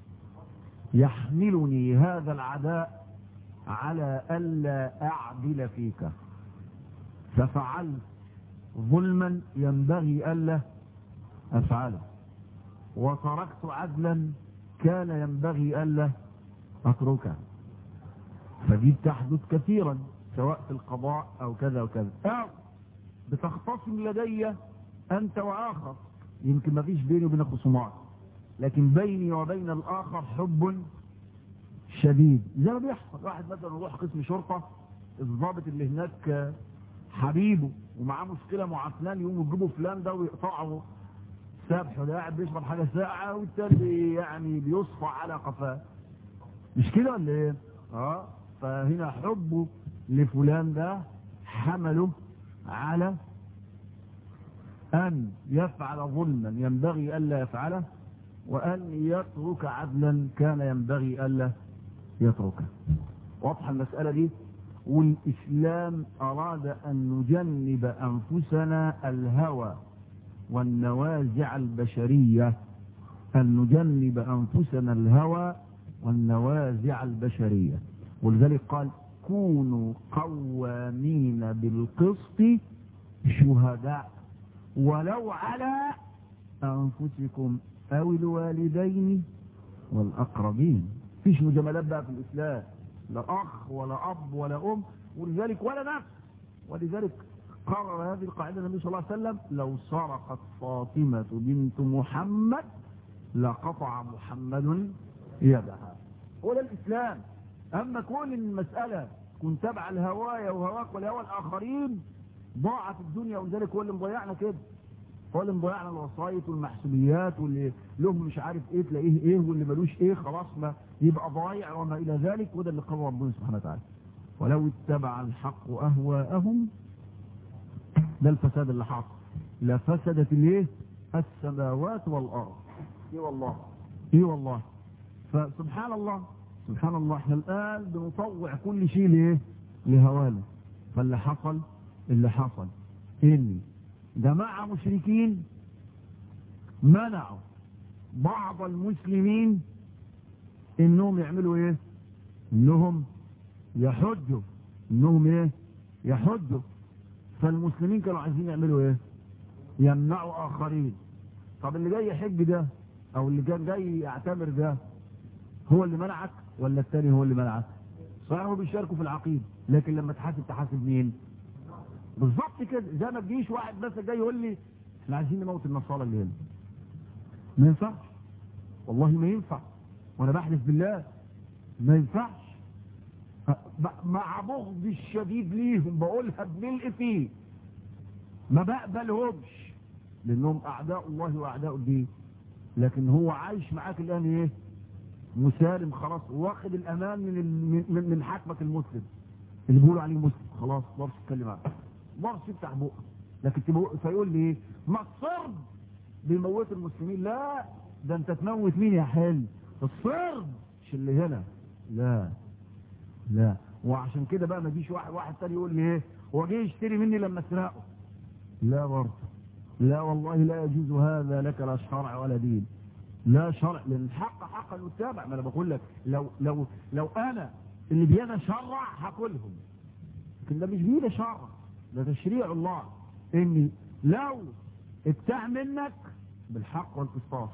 يحملني هذا العداء على الا اعدل فيك ففعلت ظلما ينبغي الا افعله وتركت عدلا كان ينبغي الا اتركه فدي بتحدث كثيرا سواء في القضاء او كذا وكذا او بتختصم لدي انت واخر يمكن ما فيش بيني وبينك خصومات لكن بيني وبين الاخر حب شديد زي ما بيحصل واحد مثلا يروح قسم شرطه الضابط اللي هناك حبيبه ومعاه مشكله مع فلان يقوموا يجيبوا فلان ده ويقطعوا سابح ولا قاعد بيشرب حاجه ساقعه والتاني يعني بيصفى على قفاه مش كده ولا ايه؟ اه فهنا حبه لفلان ده حمله على أن يفعل ظلما ينبغي ألا يفعله وأن يترك عدلا كان ينبغي ألا يتركه واضحة المسألة دي والإسلام أراد أن نجنب أنفسنا الهوى والنوازع البشرية أن نجنب أنفسنا الهوى والنوازع البشرية ولذلك قال كونوا قوامين بالقسط شهداء ولو على أنفسكم أو الوالدين والأقربين فيش مجاملات بقى في الإسلام لا أخ ولا أب ولا أم ولذلك ولا نفس ولذلك قرر هذه القاعدة النبي صلى الله عليه وسلم لو سرقت فاطمة بنت محمد لقطع محمد يدها ولا الإسلام أما كون المسألة كنت تبع الهوايا وهواك والهوى الآخرين ضاعت الدنيا ولذلك هو اللي مضيعنا كده هو اللي مضيعنا الوسايط والمحسوبيات واللي لهم مش عارف ايه تلاقيه ايه واللي ملوش ايه خلاص ما يبقى ضايع وما الى ذلك وده اللي قرر ربنا سبحانه وتعالى ولو اتبع الحق اهواءهم ده الفساد اللي حصل لفسدت الايه السماوات والارض ايه والله ايه والله فسبحان الله سبحان الله احنا الان بنطوع كل شيء لايه لهوانا فاللي حصل اللي حصل ان جماعة مشركين منعوا بعض المسلمين انهم يعملوا ايه انهم يحجوا انهم ايه يحجوا فالمسلمين كانوا عايزين يعملوا ايه يمنعوا اخرين طب اللي جاي يحج ده او اللي كان جاي يعتمر ده هو اللي منعك ولا الثاني هو اللي منعك صحيح هو بيشاركوا في العقيد لكن لما تحاسب تحاسب مين بالظبط كده زي ما تجيش واحد بس جاي يقول لي احنا عايزين نموت النصارى اللي هنا ما ينفعش والله ما ينفع وانا بحلف بالله ما ينفعش مع بغض الشديد ليهم بقولها بملء فيه ما بقبلهمش لانهم اعداء الله واعداء الدين لكن هو عايش معاك الان ايه مسالم خلاص واخد الامان من من من حاكمك المسلم اللي بيقولوا عليه مسلم خلاص ما اعرفش اتكلم معاه ما اعرفش يفتح بقه لكن تبقى فيقول لي ايه ما الصرب بيموتوا المسلمين لا ده انت تموت مين يا حل الصرب مش اللي هنا لا لا وعشان كده بقى ما يجيش واحد واحد تاني يقول لي ايه هو جه يشتري مني لما اسرقه لا برضه لا والله لا يجوز هذا لك لا شرع ولا دين لا شرع لان الحق حقا يتبع ما انا بقول لك لو لو لو انا اللي بينا شرع هاكلهم لكن ده مش بينا شرع ده تشريع الله اني لو ابتاع منك بالحق والقسطاس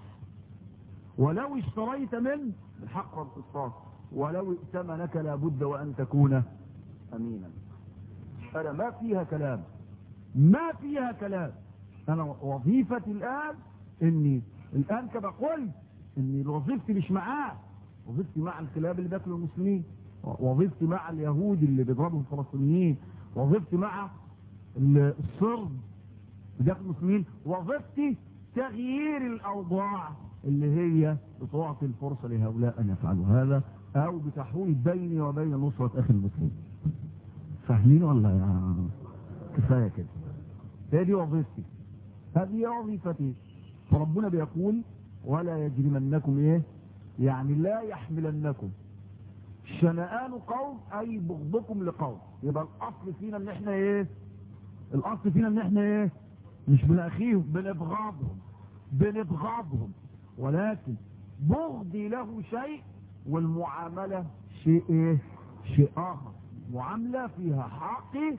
ولو اشتريت منه بالحق والقسطاس ولو ائتمنك لابد وان تكون امينا انا ما فيها كلام ما فيها كلام انا وظيفتي الان اني الان كما قلت اني وظيفتي مش معاه وظيفتي مع الكلاب اللي بياكلوا المسلمين وظيفتي مع اليهود اللي بيضربوا الفلسطينيين وظيفتي مع الصرب بياكلوا المسلمين وظيفتي تغيير الاوضاع اللي هي بتعطي الفرصه لهؤلاء ان يفعلوا هذا او بتحويل بيني وبين نصره اخي المسلم فاهمين ولا يا كفايه كده هي دي وظيفتي هذه هي وظيفتي فربنا بيقول ولا يجرمنكم ايه يعني لا يحملنكم شنآن قوم اي بغضكم لقوم يبقى الاصل فينا ان احنا ايه الاصل فينا ان احنا ايه مش بنأخيهم بنبغضهم بنبغضهم ولكن بغضي له شيء والمعاملة شيء ايه شيء اخر معاملة فيها حقي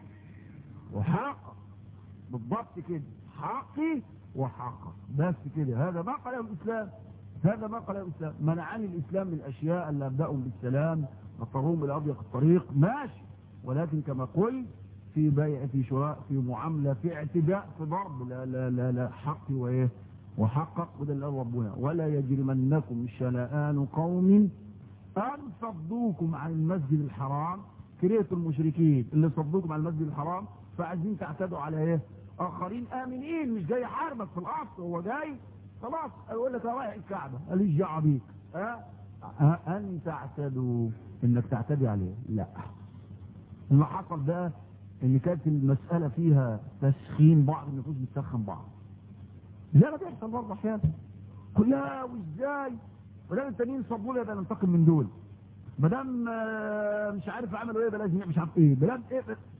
وحق بالضبط كده حقي وحق بس كده هذا ما قاله الاسلام هذا ما قاله الاسلام منعني الاسلام من الاشياء اللي ابداهم بالسلام اضطرهم الى اضيق الطريق ماشي ولكن كما قلت في بيع في شراء في معامله في اعتداء في ضرب لا لا لا, لا حق وايه وحقق وده اللي قال ربنا ولا يجرمنكم شنآن قوم ان صدوكم عن المسجد الحرام كرهتوا المشركين اللي صدوكم عن المسجد الحرام فعايزين تعتدوا على ايه اخرين امنين مش جاي حاربك في الاصل هو جاي خلاص اقول لك رايح الكعبه ماليش دعوه بيك ها أه؟ ان تعتدوا انك تعتدي عليه لا اللي حصل ده ان كانت المساله فيها تسخين بعض النفوس بتسخن بعض زي ما بيحصل برضه احيانا كلها وازاي ما دام التانيين صبوا لي يبقى ننتقم من دول ما دام مش عارف عملوا ايه بلاش مش عارف ايه بلاد ايه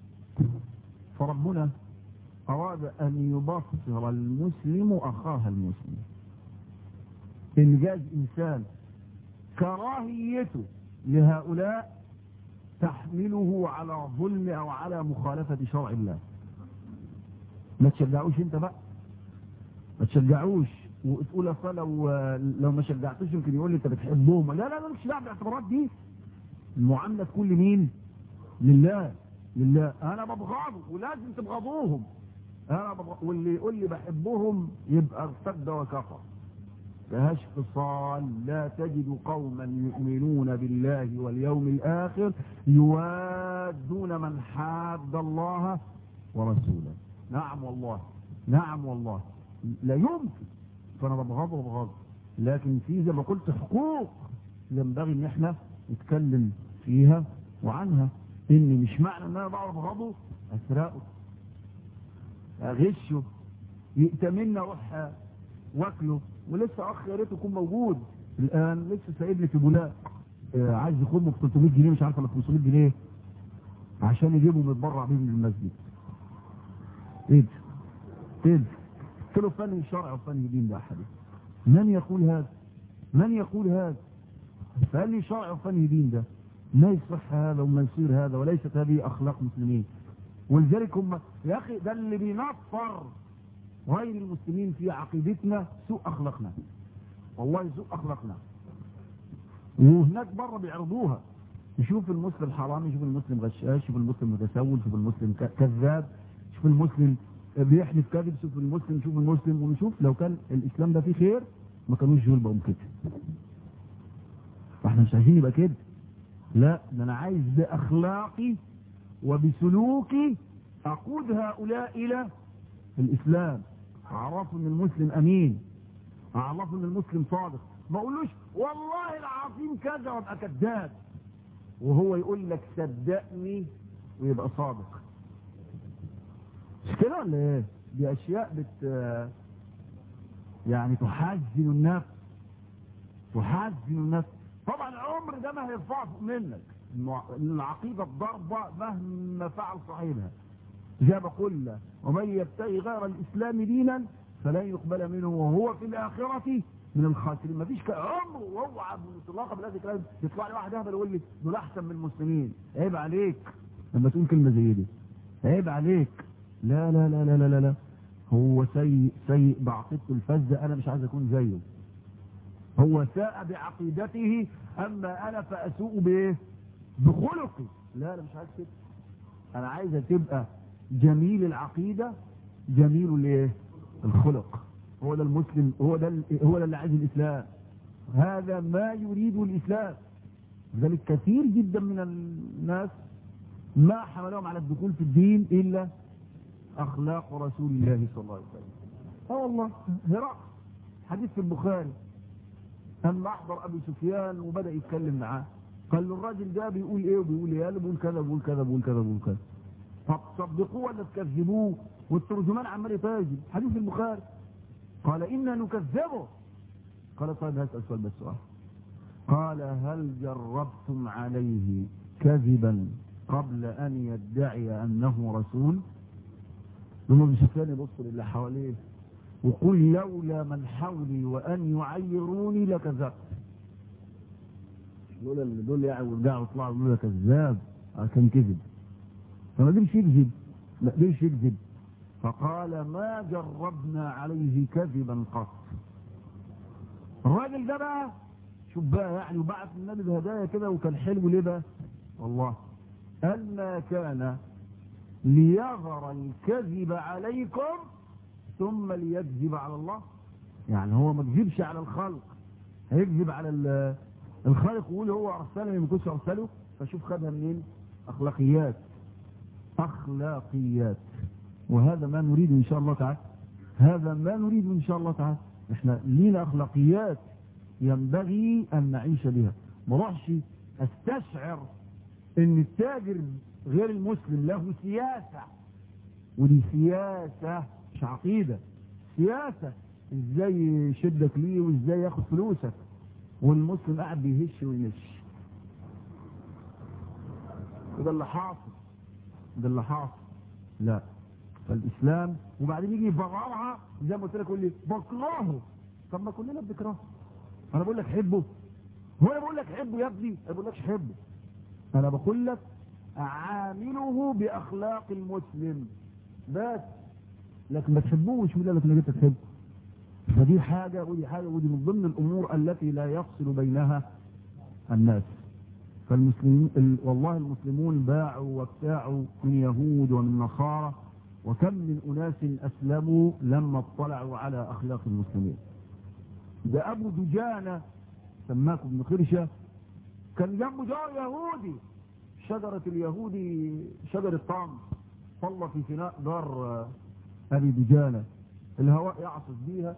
فربنا أراد أن يبصر المسلم أخاه المسلم إن جاز إنسان كراهيته لهؤلاء تحمله على ظلم أو على مخالفة شرع الله ما تشجعوش انت بقى ما تشجعوش وتقول اصل لو لو ما شجعتوش يمكن يقول لي انت بتحبهم لا لا لا مش دعوه بالاعتبارات دي المعامله تكون لمين؟ لله لله انا ببغضهم ولازم تبغضوهم انا ببغ... واللي يقول لي بحبهم يبقى ارتد وكفر فهاش فصال لا تجد قوما يؤمنون بالله واليوم الاخر يوادون من حاد الله ورسوله نعم والله نعم والله لا يمكن فانا ببغضه وبغضه لكن في زي ما قلت حقوق ينبغي ان احنا نتكلم فيها وعنها ان مش معنى ان انا بقى بغضه اسرقه اغشه يأتمنى اروح واكله ولسه اخ يا ريت يكون موجود الان لسه سايب لي في بولاق آه عايز ياخدهم ب 300 جنيه مش عارف ولا 500 جنيه عشان يجيبهم يتبرع بيهم للمسجد ايه ده ايه ده قلت له فن شرع وفن دين ده حبيبي من يقول هذا من يقول هذا فقال لي شرع وفن دين ده ما يصح هذا وما يصير هذا وليست هذه اخلاق مسلمين ولذلك هم يا اخي ده اللي بينفر غير المسلمين في عقيدتنا سوء اخلاقنا والله سوء اخلاقنا وهناك بره بيعرضوها يشوف المسلم حرام يشوف المسلم غشاش يشوف المسلم متسول يشوف المسلم كذاب يشوف المسلم بيحلف كذب يشوف المسلم يشوف المسلم ونشوف لو كان الاسلام ده فيه خير ما كانوش دول بقوا كده فاحنا مش عايزين يبقى كده لا ده انا عايز باخلاقي وبسلوكي اقود هؤلاء الى الاسلام اعرفوا ان المسلم امين اعرفوا ان المسلم صادق ما اقولوش والله العظيم كذا وابقى كذاب وهو يقول لك صدقني ويبقى صادق مش كده ولا ايه دي اشياء بت يعني تحزن النفس تحزن النفس طبعا العمر ده ما هيرفعه منك العقيدة الضربة مهما فعل صاحبها زي ما قلنا ومن يبتغي غير الإسلام دينا فلن يقبل منه وهو في الآخرة من الخاسرين مفيش ك- عمره وهو عبد المطلقه بهذا الكلام يطلع لي واحد اهبل يقول لي دول احسن من المسلمين عيب عليك لما تقول كلمه زي دي عيب عليك لا لا لا لا لا لا, لا. هو سيء سيء بعقيدته الفذة انا مش عايز اكون زيه هو ساء بعقيدته اما انا فاسوء بايه بخلقي لا انا مش عايز كده انا عايزه تبقى جميل العقيدة جميل الايه الخلق هو ده المسلم هو ده ال- هو ده اللي عايز الاسلام هذا ما يريد الاسلام لذلك كثير جدا من الناس ما حملهم على الدخول في الدين الا اخلاق رسول الله صلى الله عليه وسلم اه والله هرقل حديث في البخاري اما احضر ابي سفيان وبدا يتكلم معاه قال له الراجل ده بيقول ايه وبيقول ايه قال له بيقول كذا بيقول كذا بيقول كذا بيقول كذا طب تصدقوه ولا تكذبوه والترجمان عمال يتاجل حديث في البخاري قال انا نكذبه قال طيب هسال سؤال بس سؤال قال هل جربتم عليه كذبا قبل ان يدعي انه رسول ثم ابن سفيان يبص للي حواليه وقل لولا من حولي وان يعيروني لكذبت دول اللي دول يعني ورجعوا يطلعوا يقولوا لك كذاب آه كان كذب فما قدرش يكذب ما قدرش يكذب فقال ما جربنا عليه كذبا قط الراجل ده بقى شوف بقى يعني وبعت النبي بهدايا كده وكان حلو ليه بقى والله ألا كان ليظهر الكذب عليكم ثم ليكذب على الله يعني هو ما كذبش على الخلق هيكذب على ال- الخالق ويقول هو ارسلني ما كنتش ارسله فشوف خدها منين اخلاقيات اخلاقيات وهذا ما نريد ان شاء الله تعالى هذا ما نريد ان شاء الله تعالى احنا لينا اخلاقيات ينبغي ان نعيش بها ما اروحش استشعر ان التاجر غير المسلم له سياسة ودي سياسة مش عقيدة سياسة ازاي يشدك ليه وازاي ياخد فلوسك والمسلم قاعد بيهش وينش وده اللي حاصل ده اللي حاصل لا فالاسلام وبعدين يجي يبررها زي ما قلت لك يقول لي بكرهه طب ما كلنا بنكرهه انا بقول لك حبه هو انا بقول لك حبه يا ابني انا بقول لكش حبه انا بقول لك عامله باخلاق المسلم بس لكن ما تحبوش ولا لك انك تحبه فدي حاجة ودي حاجة ودي من ضمن الأمور التي لا يفصل بينها الناس فالمسلمين ال- والله المسلمون باعوا وابتاعوا من يهود ومن نصارى وكم من أناس أسلموا لما اطلعوا على أخلاق المسلمين ده أبو دجانة سماك ابن خرشة كان جنبه جار يهودي شجرة اليهودي شجرة طعم صلى في فناء دار آه، أبي دجانة الهواء يعصف بيها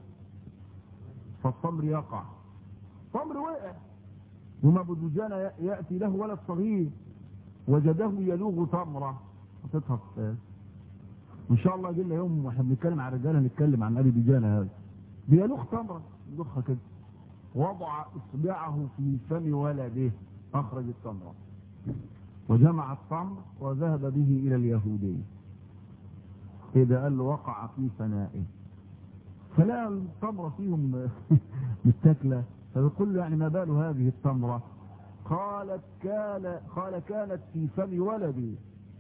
فالتمر يقع تمر وقع وما ابو دجانة يأتي له ولد صغير وجده يلوغ تمرة حطيتها في ان شاء الله جينا يوم واحنا بنتكلم عن رجاله نتكلم عن ابي دجانة هذا بيلوغ تمرة يلوغها كده وضع اصبعه في فم ولده اخرج التمرة وجمع التمر وذهب به الى اليهودي إذا قال له وقع في فنائه فلا التمرة فيهم متاكلة فيقول له يعني ما بال هذه التمرة قالت كان قال كانت في فم ولدي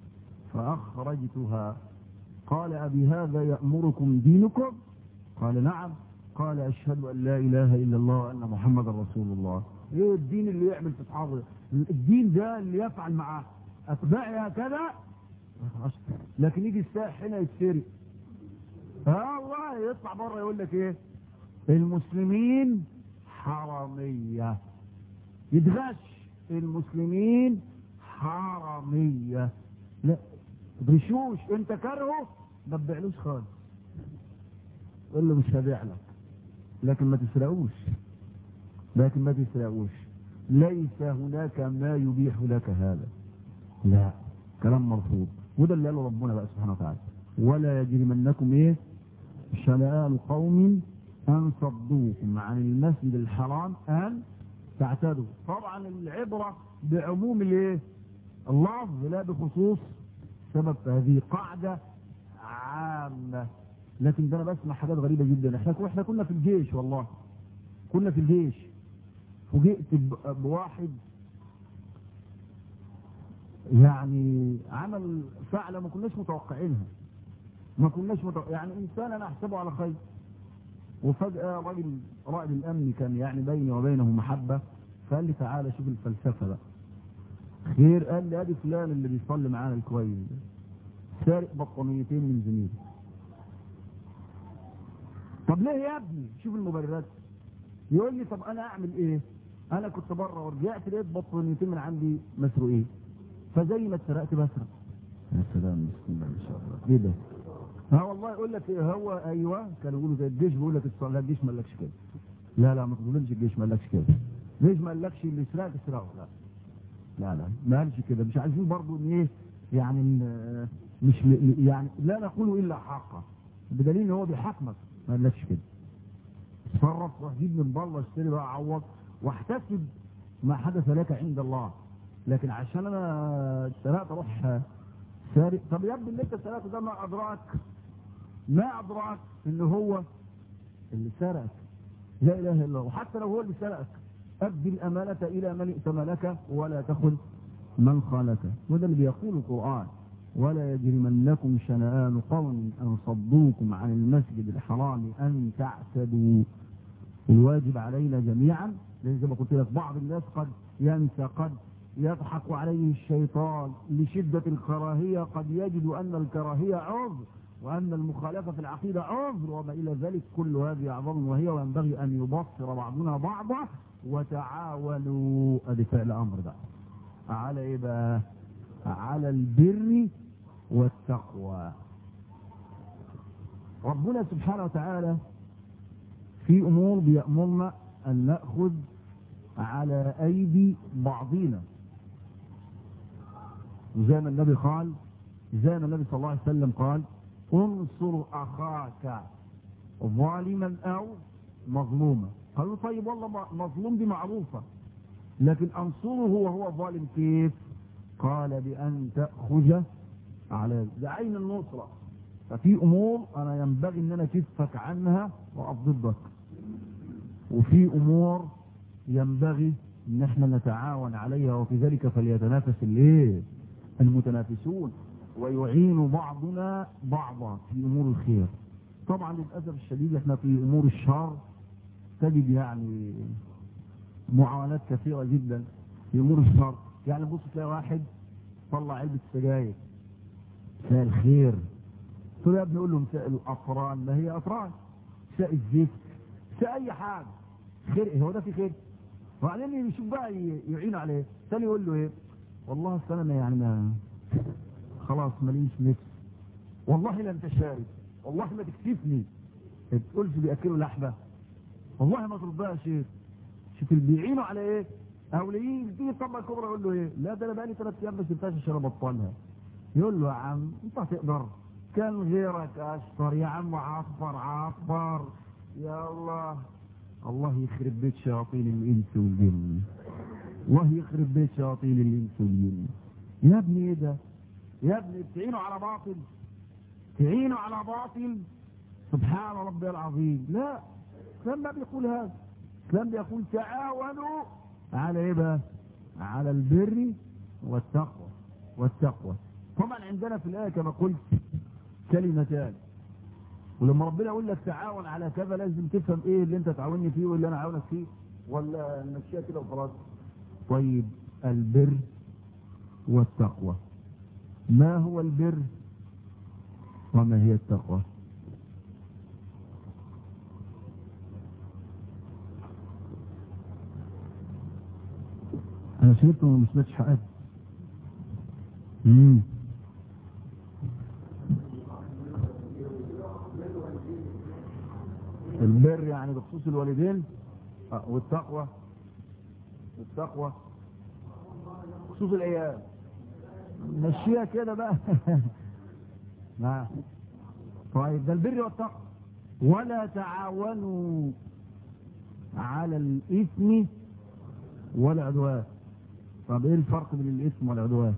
فأخرجتها قال أبي هذا يأمركم دينكم قال نعم قال أشهد أن لا إله إلا الله وأن محمد رسول الله إيه الدين اللي يعمل في أصحابه الدين ده اللي يفعل مع أتباعي هكذا لكن يجي السائح هنا يتسرق اه والله يطلع بره يقول لك ايه المسلمين حرامية يتغش المسلمين حرامية لا برشوش انت كرهه ما تبيعلوش خالص قول له مش هبيع لك لكن ما تسرقوش لكن ما تسرقوش ليس هناك ما يبيح لك هذا لا كلام مرفوض وده اللي قاله ربنا بقى سبحانه وتعالى ولا يجرمنكم ايه شنآن قوم ان صدوكم عن المسجد الحرام ان تعتدوا طبعا العبرة بعموم الايه اللفظ لا بخصوص سبب هذه قاعدة عامة لكن ده انا بسمع حاجات غريبة جدا احنا احنا كنا في الجيش والله كنا في الجيش فوجئت بواحد يعني عمل فعلة ما كناش متوقعينها ما كناش متوقع يعني انسان انا احسبه على خير وفجأة راجل رائد الامن كان يعني بيني وبينه محبة فقال لي تعالى شوف الفلسفة بقى خير قال لي ادي فلان اللي بيصلي معانا الكويس سارق بطانيتين من زميلي طب ليه يا ابني شوف المبررات يقول لي طب انا اعمل ايه انا كنت بره ورجعت لقيت بطانيتين من عندي مسروقين فزي ما اتسرقت بسرق يا سلام بسم الله ما شاء الله ايه ده ها والله يقول لك إيه هو ايوه كانوا يقولوا زي الجيش بيقول لك الصلاه الجيش ما قالكش كده لا لا ما تقولش الجيش ما قالكش كده الجيش ما قالكش اللي سرقك اسرقه لا لا لا ما قالش كده مش عايزين برضه ان ايه يعني مش يعني لا نقول الا حقا بدليل ان هو بيحاكمك ما قالكش كده اتصرف روح جيب من بره اشتري بقى عوض واحتسب ما حدث لك عند الله لكن عشان انا سرقت اروح سارق طب يا ابني اللي انت سرقته ده ما ادراك ما ادراك ان هو اللي سرقك لا اله الا الله وحتى لو هو اللي سرقك ادي الامانه الى من ائتمنك ولا تخن من خانك وده اللي بيقول القران ولا يجرمنكم شنآن قوم ان صدوكم عن المسجد الحرام ان تعتدوا الواجب علينا جميعا لان زي ما قلت لك بعض الناس قد ينسى قد يضحك عليه الشيطان لشدة الكراهية قد يجد أن الكراهية عذر وأن المخالفة في العقيدة عذر وما إلى ذلك كل هذه أعظم وهي وينبغي أن يبصر بعضنا بعضا وتعاونوا أدي فعل أمر ده على إيه بقى على البر والتقوى ربنا سبحانه وتعالى في أمور بيأمرنا أن نأخذ على أيدي بعضنا زي ما النبي قال زي ما النبي صلى الله عليه وسلم قال انصر أخاك ظالما أو مظلوما قالوا طيب والله مظلوم دي معروفة لكن أنصره وهو ظالم كيف قال بأن تأخذ على ده عين النصرة ففي أمور أنا ينبغي أن أنا كفك عنها وأقف ضدك وفي أمور ينبغي ان احنا نتعاون عليها وفي ذلك فليتنافس الايه المتنافسون ويعين بعضنا بعضا في امور الخير طبعا للاسف الشديد احنا في امور الشر تجد يعني معاونات كثيره جدا في امور الشر يعني بص تلاقي واحد طلع علبه سجاير مساء الخير تقول يا ابني قول له مساء الافران ما هي افران مساء الزفت مساء اي حاجه خير هو ده في خير وبعدين يشوف بقى يعين عليه ثاني يقول له ايه والله اصل انا يعني ما خلاص ماليش نفس والله لا انت شارب والله ما تكتفني تقولش بياكلوا لحمه والله ما ترضاها شيء شوف اللي بيعينوا على ايه او ليه تيجي طبعا الكبرى يقول له ايه لا ده انا بقالي ثلاث ايام ما شربتهاش عشان ابطلها يقول له يا عم انت هتقدر كان غيرك اشطر يا عم عفر عفر يا الله الله يخرب بيت شياطين الانس والجن الله يخرب بيت شياطين الانس والجن يا ابني ايه ده يا ابني تعينوا على باطل تعينوا على باطل سبحان ربي العظيم لا الاسلام ما بيقول هذا الاسلام بيقول تعاونوا على ايه بقى على البر والتقوى والتقوى طبعا عندنا في الايه كما قلت كلمتان ولما ربنا يقول لك تعاون على كذا لازم تفهم ايه اللي انت تعاوني فيه واللي انا اعاونك فيه ولا نمشيها كده وخلاص طيب البر والتقوى ما هو البر وما هي التقوى انا شربت وما سمعتش حقك امم البر يعني بخصوص الوالدين آه والتقوى والتقوى بخصوص العيال مشيها كده بقى نعم طيب ده البر والتقوى ولا تعاونوا على الاثم والعدوان طب ايه الفرق بين الاثم والعدوان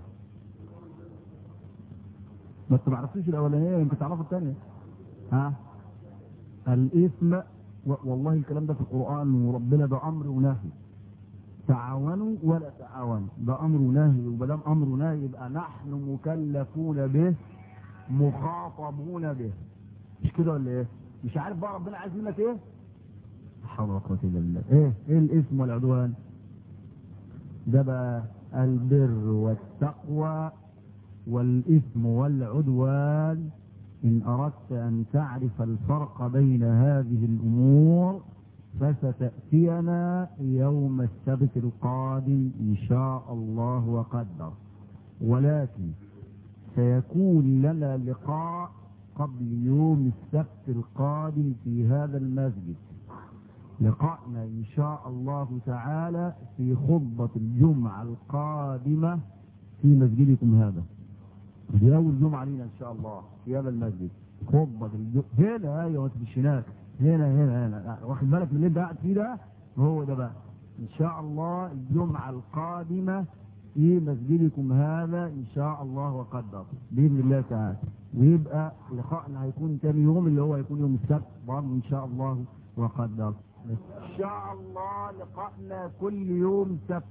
ما انت ما عرفتوش الاولانيه يمكن تعرفوا الثانيه ها الإثم والله الكلام ده في القرآن وربنا ده أمر ونهي تعاونوا ولا تعاونوا ده أمر ونهي وبدام أمر ونهي يبقى نحن مكلفون به مخاطبون به مش كده ولا ايه مش عارف بقى ربنا عايز منك ايه حول ولا قوه الا بالله ايه ايه الاسم والعدوان ده بقى البر والتقوى والإثم والعدوان إن أردت أن تعرف الفرق بين هذه الأمور فستأتينا يوم السبت القادم إن شاء الله وقدر ولكن سيكون لنا لقاء قبل يوم السبت القادم في هذا المسجد لقاءنا إن شاء الله تعالى في خطبة الجمعة القادمة في مسجدكم هذا دي أول جمعة لينا إن شاء الله في هذا المسجد خطبة الجمعة هنا أيوة ما تمشيش هناك هنا هنا هنا واخد بالك من اللي أنت قاعد فيه ده هو ده بقى إن شاء الله الجمعة القادمة في مسجدكم هذا إن شاء الله وقدر بإذن الله تعالى ويبقى لقاءنا هيكون تاني يوم اللي هو هيكون يوم السبت برضه إن شاء الله وقدر إن شاء الله لقاءنا كل يوم سبت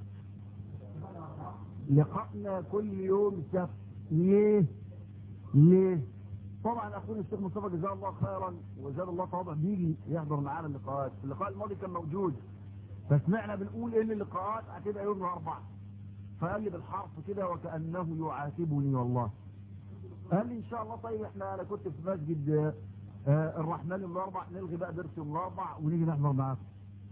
لقاءنا كل يوم سبت ليه؟ ليه؟ طبعا اخونا الشيخ مصطفى جزاه الله خيرا وزاد الله طبعا بيجي يحضر معانا اللقاءات اللقاء الماضي كان موجود فسمعنا بنقول ان اللقاءات هتبقى يوم الاربعاء فقال لي بالحرف كده وكانه يعاتبني والله قال لي ان شاء الله طيب احنا انا كنت في مسجد آه الرحمن يوم الاربع نلغي بقى درس يوم الاربع ونيجي نحضر معاكم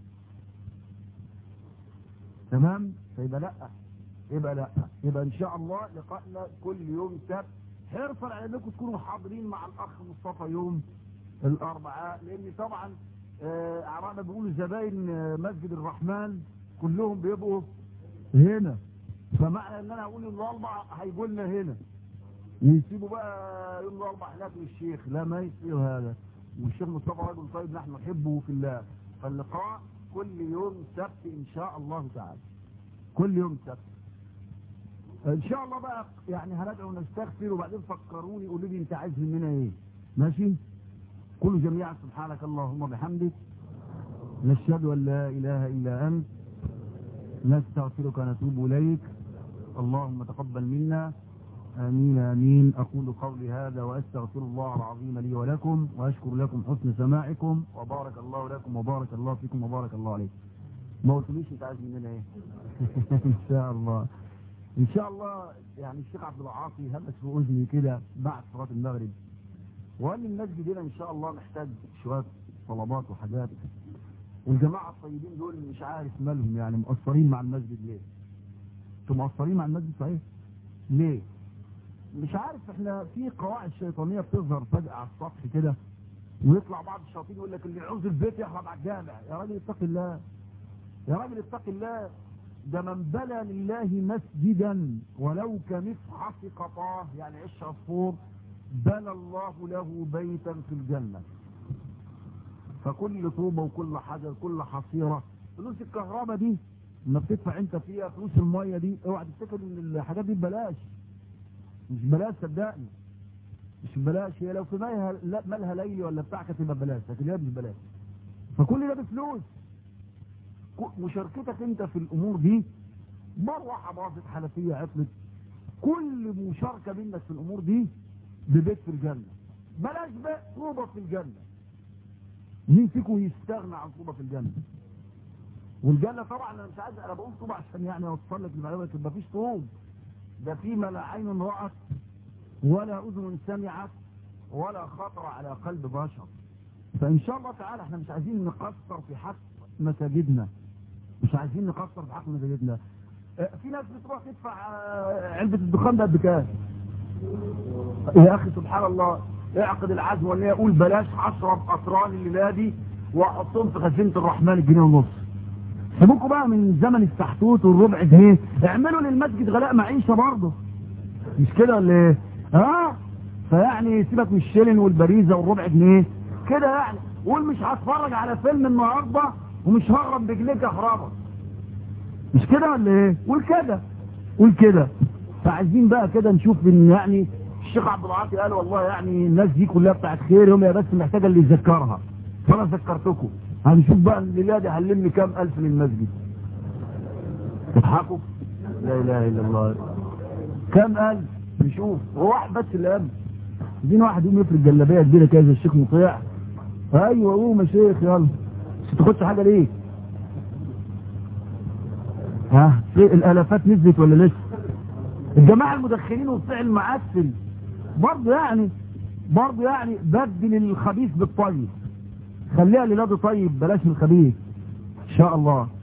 تمام فيبقى لا يبقى لا يبقى ان شاء الله لقائنا كل يوم سبت حرصا على انكم تكونوا حاضرين مع الاخ مصطفى يوم الاربعاء لان طبعا اعرانا بيقولوا زباين آه مسجد الرحمن كلهم بيبقوا هنا فمعنى ان انا اقول يوم الاربع هيجوا لنا هنا ويسيبوا بقى يوم الاربع هناك للشيخ لا ما يصير هذا والشيخ مصطفى رجل طيب نحن نحبه في الله فاللقاء كل يوم سبت ان شاء الله تعالى كل يوم سبت ان شاء الله بقى يعني هندعو نستغفر وبعدين فكروني قولوا لي انت عايز مننا ايه ماشي كل جميعا سبحانك اللهم وبحمدك نشهد ان لا اله الا انت نستغفرك ونتوب اليك اللهم تقبل منا آمين آمين أقول قولي هذا وأستغفر الله العظيم لي ولكم وأشكر لكم حسن سماعكم وبارك الله لكم وبارك الله فيكم وبارك الله عليكم ما قلتليش انت عايز مننا ايه ان شاء الله ان شاء الله يعني الشيخ عبد العاطي همس في اذني كده بعد صلاه المغرب وقال لي المسجد هنا ان شاء الله محتاج شويه طلبات وحاجات والجماعه الطيبين دول مش عارف مالهم يعني مقصرين مع المسجد ليه انتوا مقصرين مع المسجد صحيح ليه مش عارف احنا في قواعد شيطانيه بتظهر فجاه على السطح كده ويطلع بعض الشياطين يقول لك اللي يعوز البيت يحرم على الجامع يا راجل اتق الله يا راجل اتق الله ده من بنى لله مسجدا ولو كمفحص قطاه يعني عش عصفور بنى الله له بيتا في الجنة فكل طوبة وكل حجر كل حصيرة فلوس الكهرباء دي لما بتدفع انت فيها فلوس المية دي اوعى تفتكر ان الحاجات دي ببلاش مش بلاش صدقني مش ببلاش هي لو في مالها لا مالها ليلي ولا بتاع كانت تبقى ببلاش لكن هي مش ببلاش فكل ده بفلوس مشاركتك انت في الامور دي مروحه باظت حنفيه عطلت كل مشاركه منك في الامور دي ببيت في الجنه بلاش بقى طوبه في الجنه مين فيكم يستغنى عن طوبه في الجنه والجنه طبعا انا مش عايز انا بقول طوبه عشان يعني اوصل لك المعلومه ما فيش طوب ده في ما لا عين رأت ولا أذن سمعت ولا خطر على قلب بشر فإن شاء الله تعالى احنا مش عايزين نقصر في حق مساجدنا مش عايزين نقصر في حق مساجدنا اه في ناس بتروح تدفع اه علبة الدخان ده بكام يا أخي سبحان الله اعقد العزم ولا يقول بلاش أشرب أطران الليلة دي وأحطهم في خزينة الرحمن الجنيه ونص سيبوكوا بقى من زمن السحتوت والربع جنيه اعملوا للمسجد غلاء معيشة برضه مش كده ولا ايه اه فيعني سيبك من الشيلن والبريزة والربع جنيه كده يعني قول مش هتفرج على فيلم النهارده ومش ههرب بجنيه كهرباء مش كده ولا ايه قول كده قول كده فعايزين بقى كده نشوف ان يعني الشيخ عبد العاطي قال والله يعني الناس دي كلها بتاعت خير هم يا بس محتاجه اللي يذكرها فانا ذكرتكم هنشوف بقى الليله دي هنلم كام الف للمسجد تضحكوا لا اله الا الله كام الف نشوف هو واحد بس اللي قام دين واحد يقوم يفرد جلابيه كبيره كده زي الشيخ مطيع ايوه قوم يا شيخ يلا مش تاخدش حاجه ليه ها الالافات نزلت ولا لسه الجماعه المدخنين وبتاع المعسل برضه يعني برضه يعني بدل الخبيث بالطيب خليها للاد طيب بلاش من الخبيث ان شاء الله